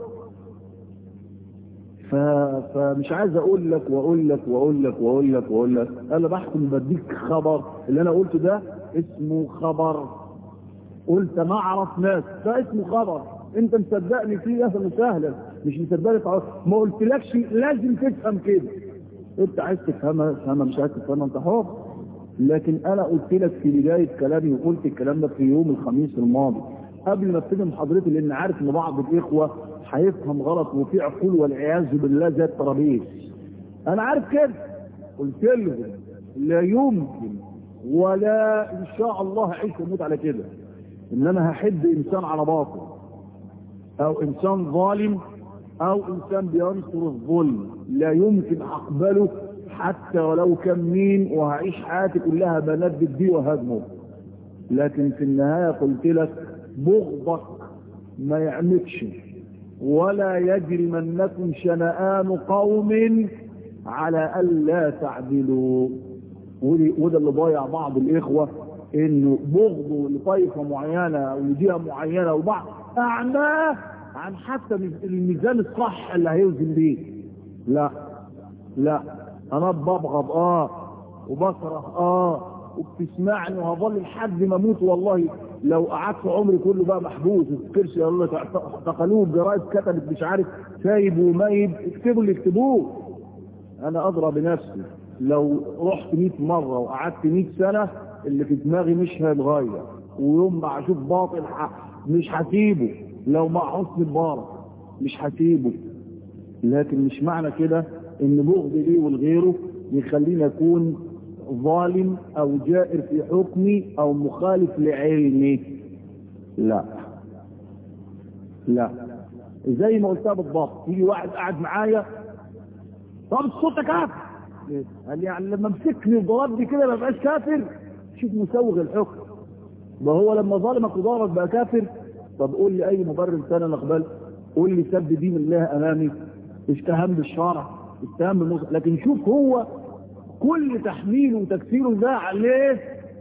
ف... فمش عايز اقول لك واقول لك واقول لك واقول لك واقول لك انا بحكم بديك خبر اللي انا قلته ده اسمه خبر قلت ما اعرف ناس ده اسمه خبر انت مصدقني فيه اهلا وسهلا مش مصدقني تعرف ما قلتلكش لازم تفهم كده انت عايز تفهمها تفهمها مش عايز تفهمها انت حر لكن انا قلت لك في بدايه كلامي وقلت الكلام ده في يوم الخميس الماضي قبل ما ابتدي محاضرتي لان عارف ان بعض الاخوه هيفهم غلط وفي عقول والعياذ بالله زي الترابيز انا عارف كده قلت لهم لا يمكن ولا ان شاء الله هعيش واموت على كده ان انا هحد انسان على باطل او انسان ظالم او انسان بينصر الظلم لا يمكن اقبله حتى ولو كان مين وهعيش حياتي كلها بندد بيه وهاجمه لكن في النهاية قلت لك بغضك ما يعمكش ولا يجرمنكم شنآن قوم على ألا تعدلوا وده اللي ضايع بعض الإخوة إنه بغضه لطائفة معينة أو لجهة معينة وبعض أعماه عن حتى الميزان الصح اللي هيوزن بيه لا لا انا ببغض اه وبكره اه وبتسمعني وهظل لحد ما اموت والله لو قعدت عمري كله بقى محبوس ما تفكرش يا الله اعتقلوه الجرائد كتبت مش عارف سايب وميب اكتبوا اللي اكتبوه انا ادرى بنفسي لو رحت 100 مره وقعدت 100 سنه اللي في دماغي مش هيتغير ويوم ما اشوف باطل مش هسيبه لو مع حسن مبارك مش هسيبه لكن مش معنى كده ان بغض ليه ولغيره يخليني اكون ظالم او جائر في حكمي او مخالف لعلمي لا لا زي ما قلتها بالضبط يجي واحد قاعد معايا طب صوتك كافر قال لي يعني لما مسكني وضربني كده ما بقاش كافر شوف مسوغ الحكم ما هو لما ظالمك وضربك بقى كافر طب قول لي اي مبرر ثاني انا اقبل قول لي سب دين الله امامي اشتهم بالشرع اتهام بالمصر لكن شوف هو كل تحميله وتكفيره ده عليه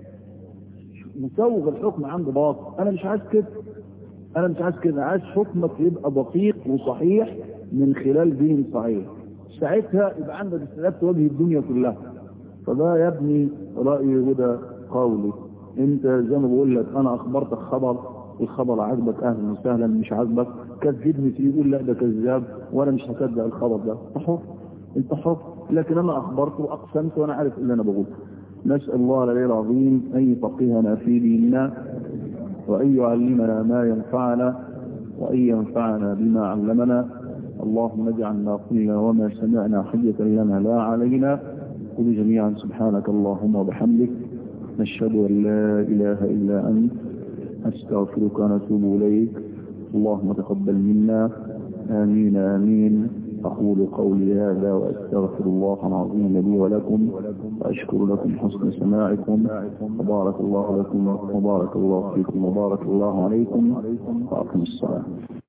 مسوغ الحكم عنده باطل انا مش عايز كده انا مش عايز كده عايز حكمك يبقى دقيق وصحيح من خلال دين صحيح ساعتها يبقى عندك استعداد تواجه الدنيا كلها فده يا ابني رايي وده قولي انت زي ما بقول لك انا اخبرتك خبر الخبر عجبك اهلا وسهلا مش عجبك كذبني فيه يقول لا ده كذاب وانا مش هصدق الخبر ده انت حر انت حر لكن انا اخبرت واقسمت وانا عارف اللي انا بقوله نسال الله العلي العظيم ان يفقهنا في ديننا وان يعلمنا ما ينفعنا وان ينفعنا بما علمنا اللهم اجعلنا قلنا وما سمعنا حجة لنا لا علينا قل جميعا سبحانك اللهم وبحمدك نشهد ان لا اله الا انت أستغفرك ونتوب إليك اللهم تقبل منا آمين آمين أقول قولي هذا وأستغفر الله العظيم لي ولكم وأشكر لكم حسن سماعكم وبارك الله لكم وبارك الله فيكم وبارك الله عليكم وأقم الصلاة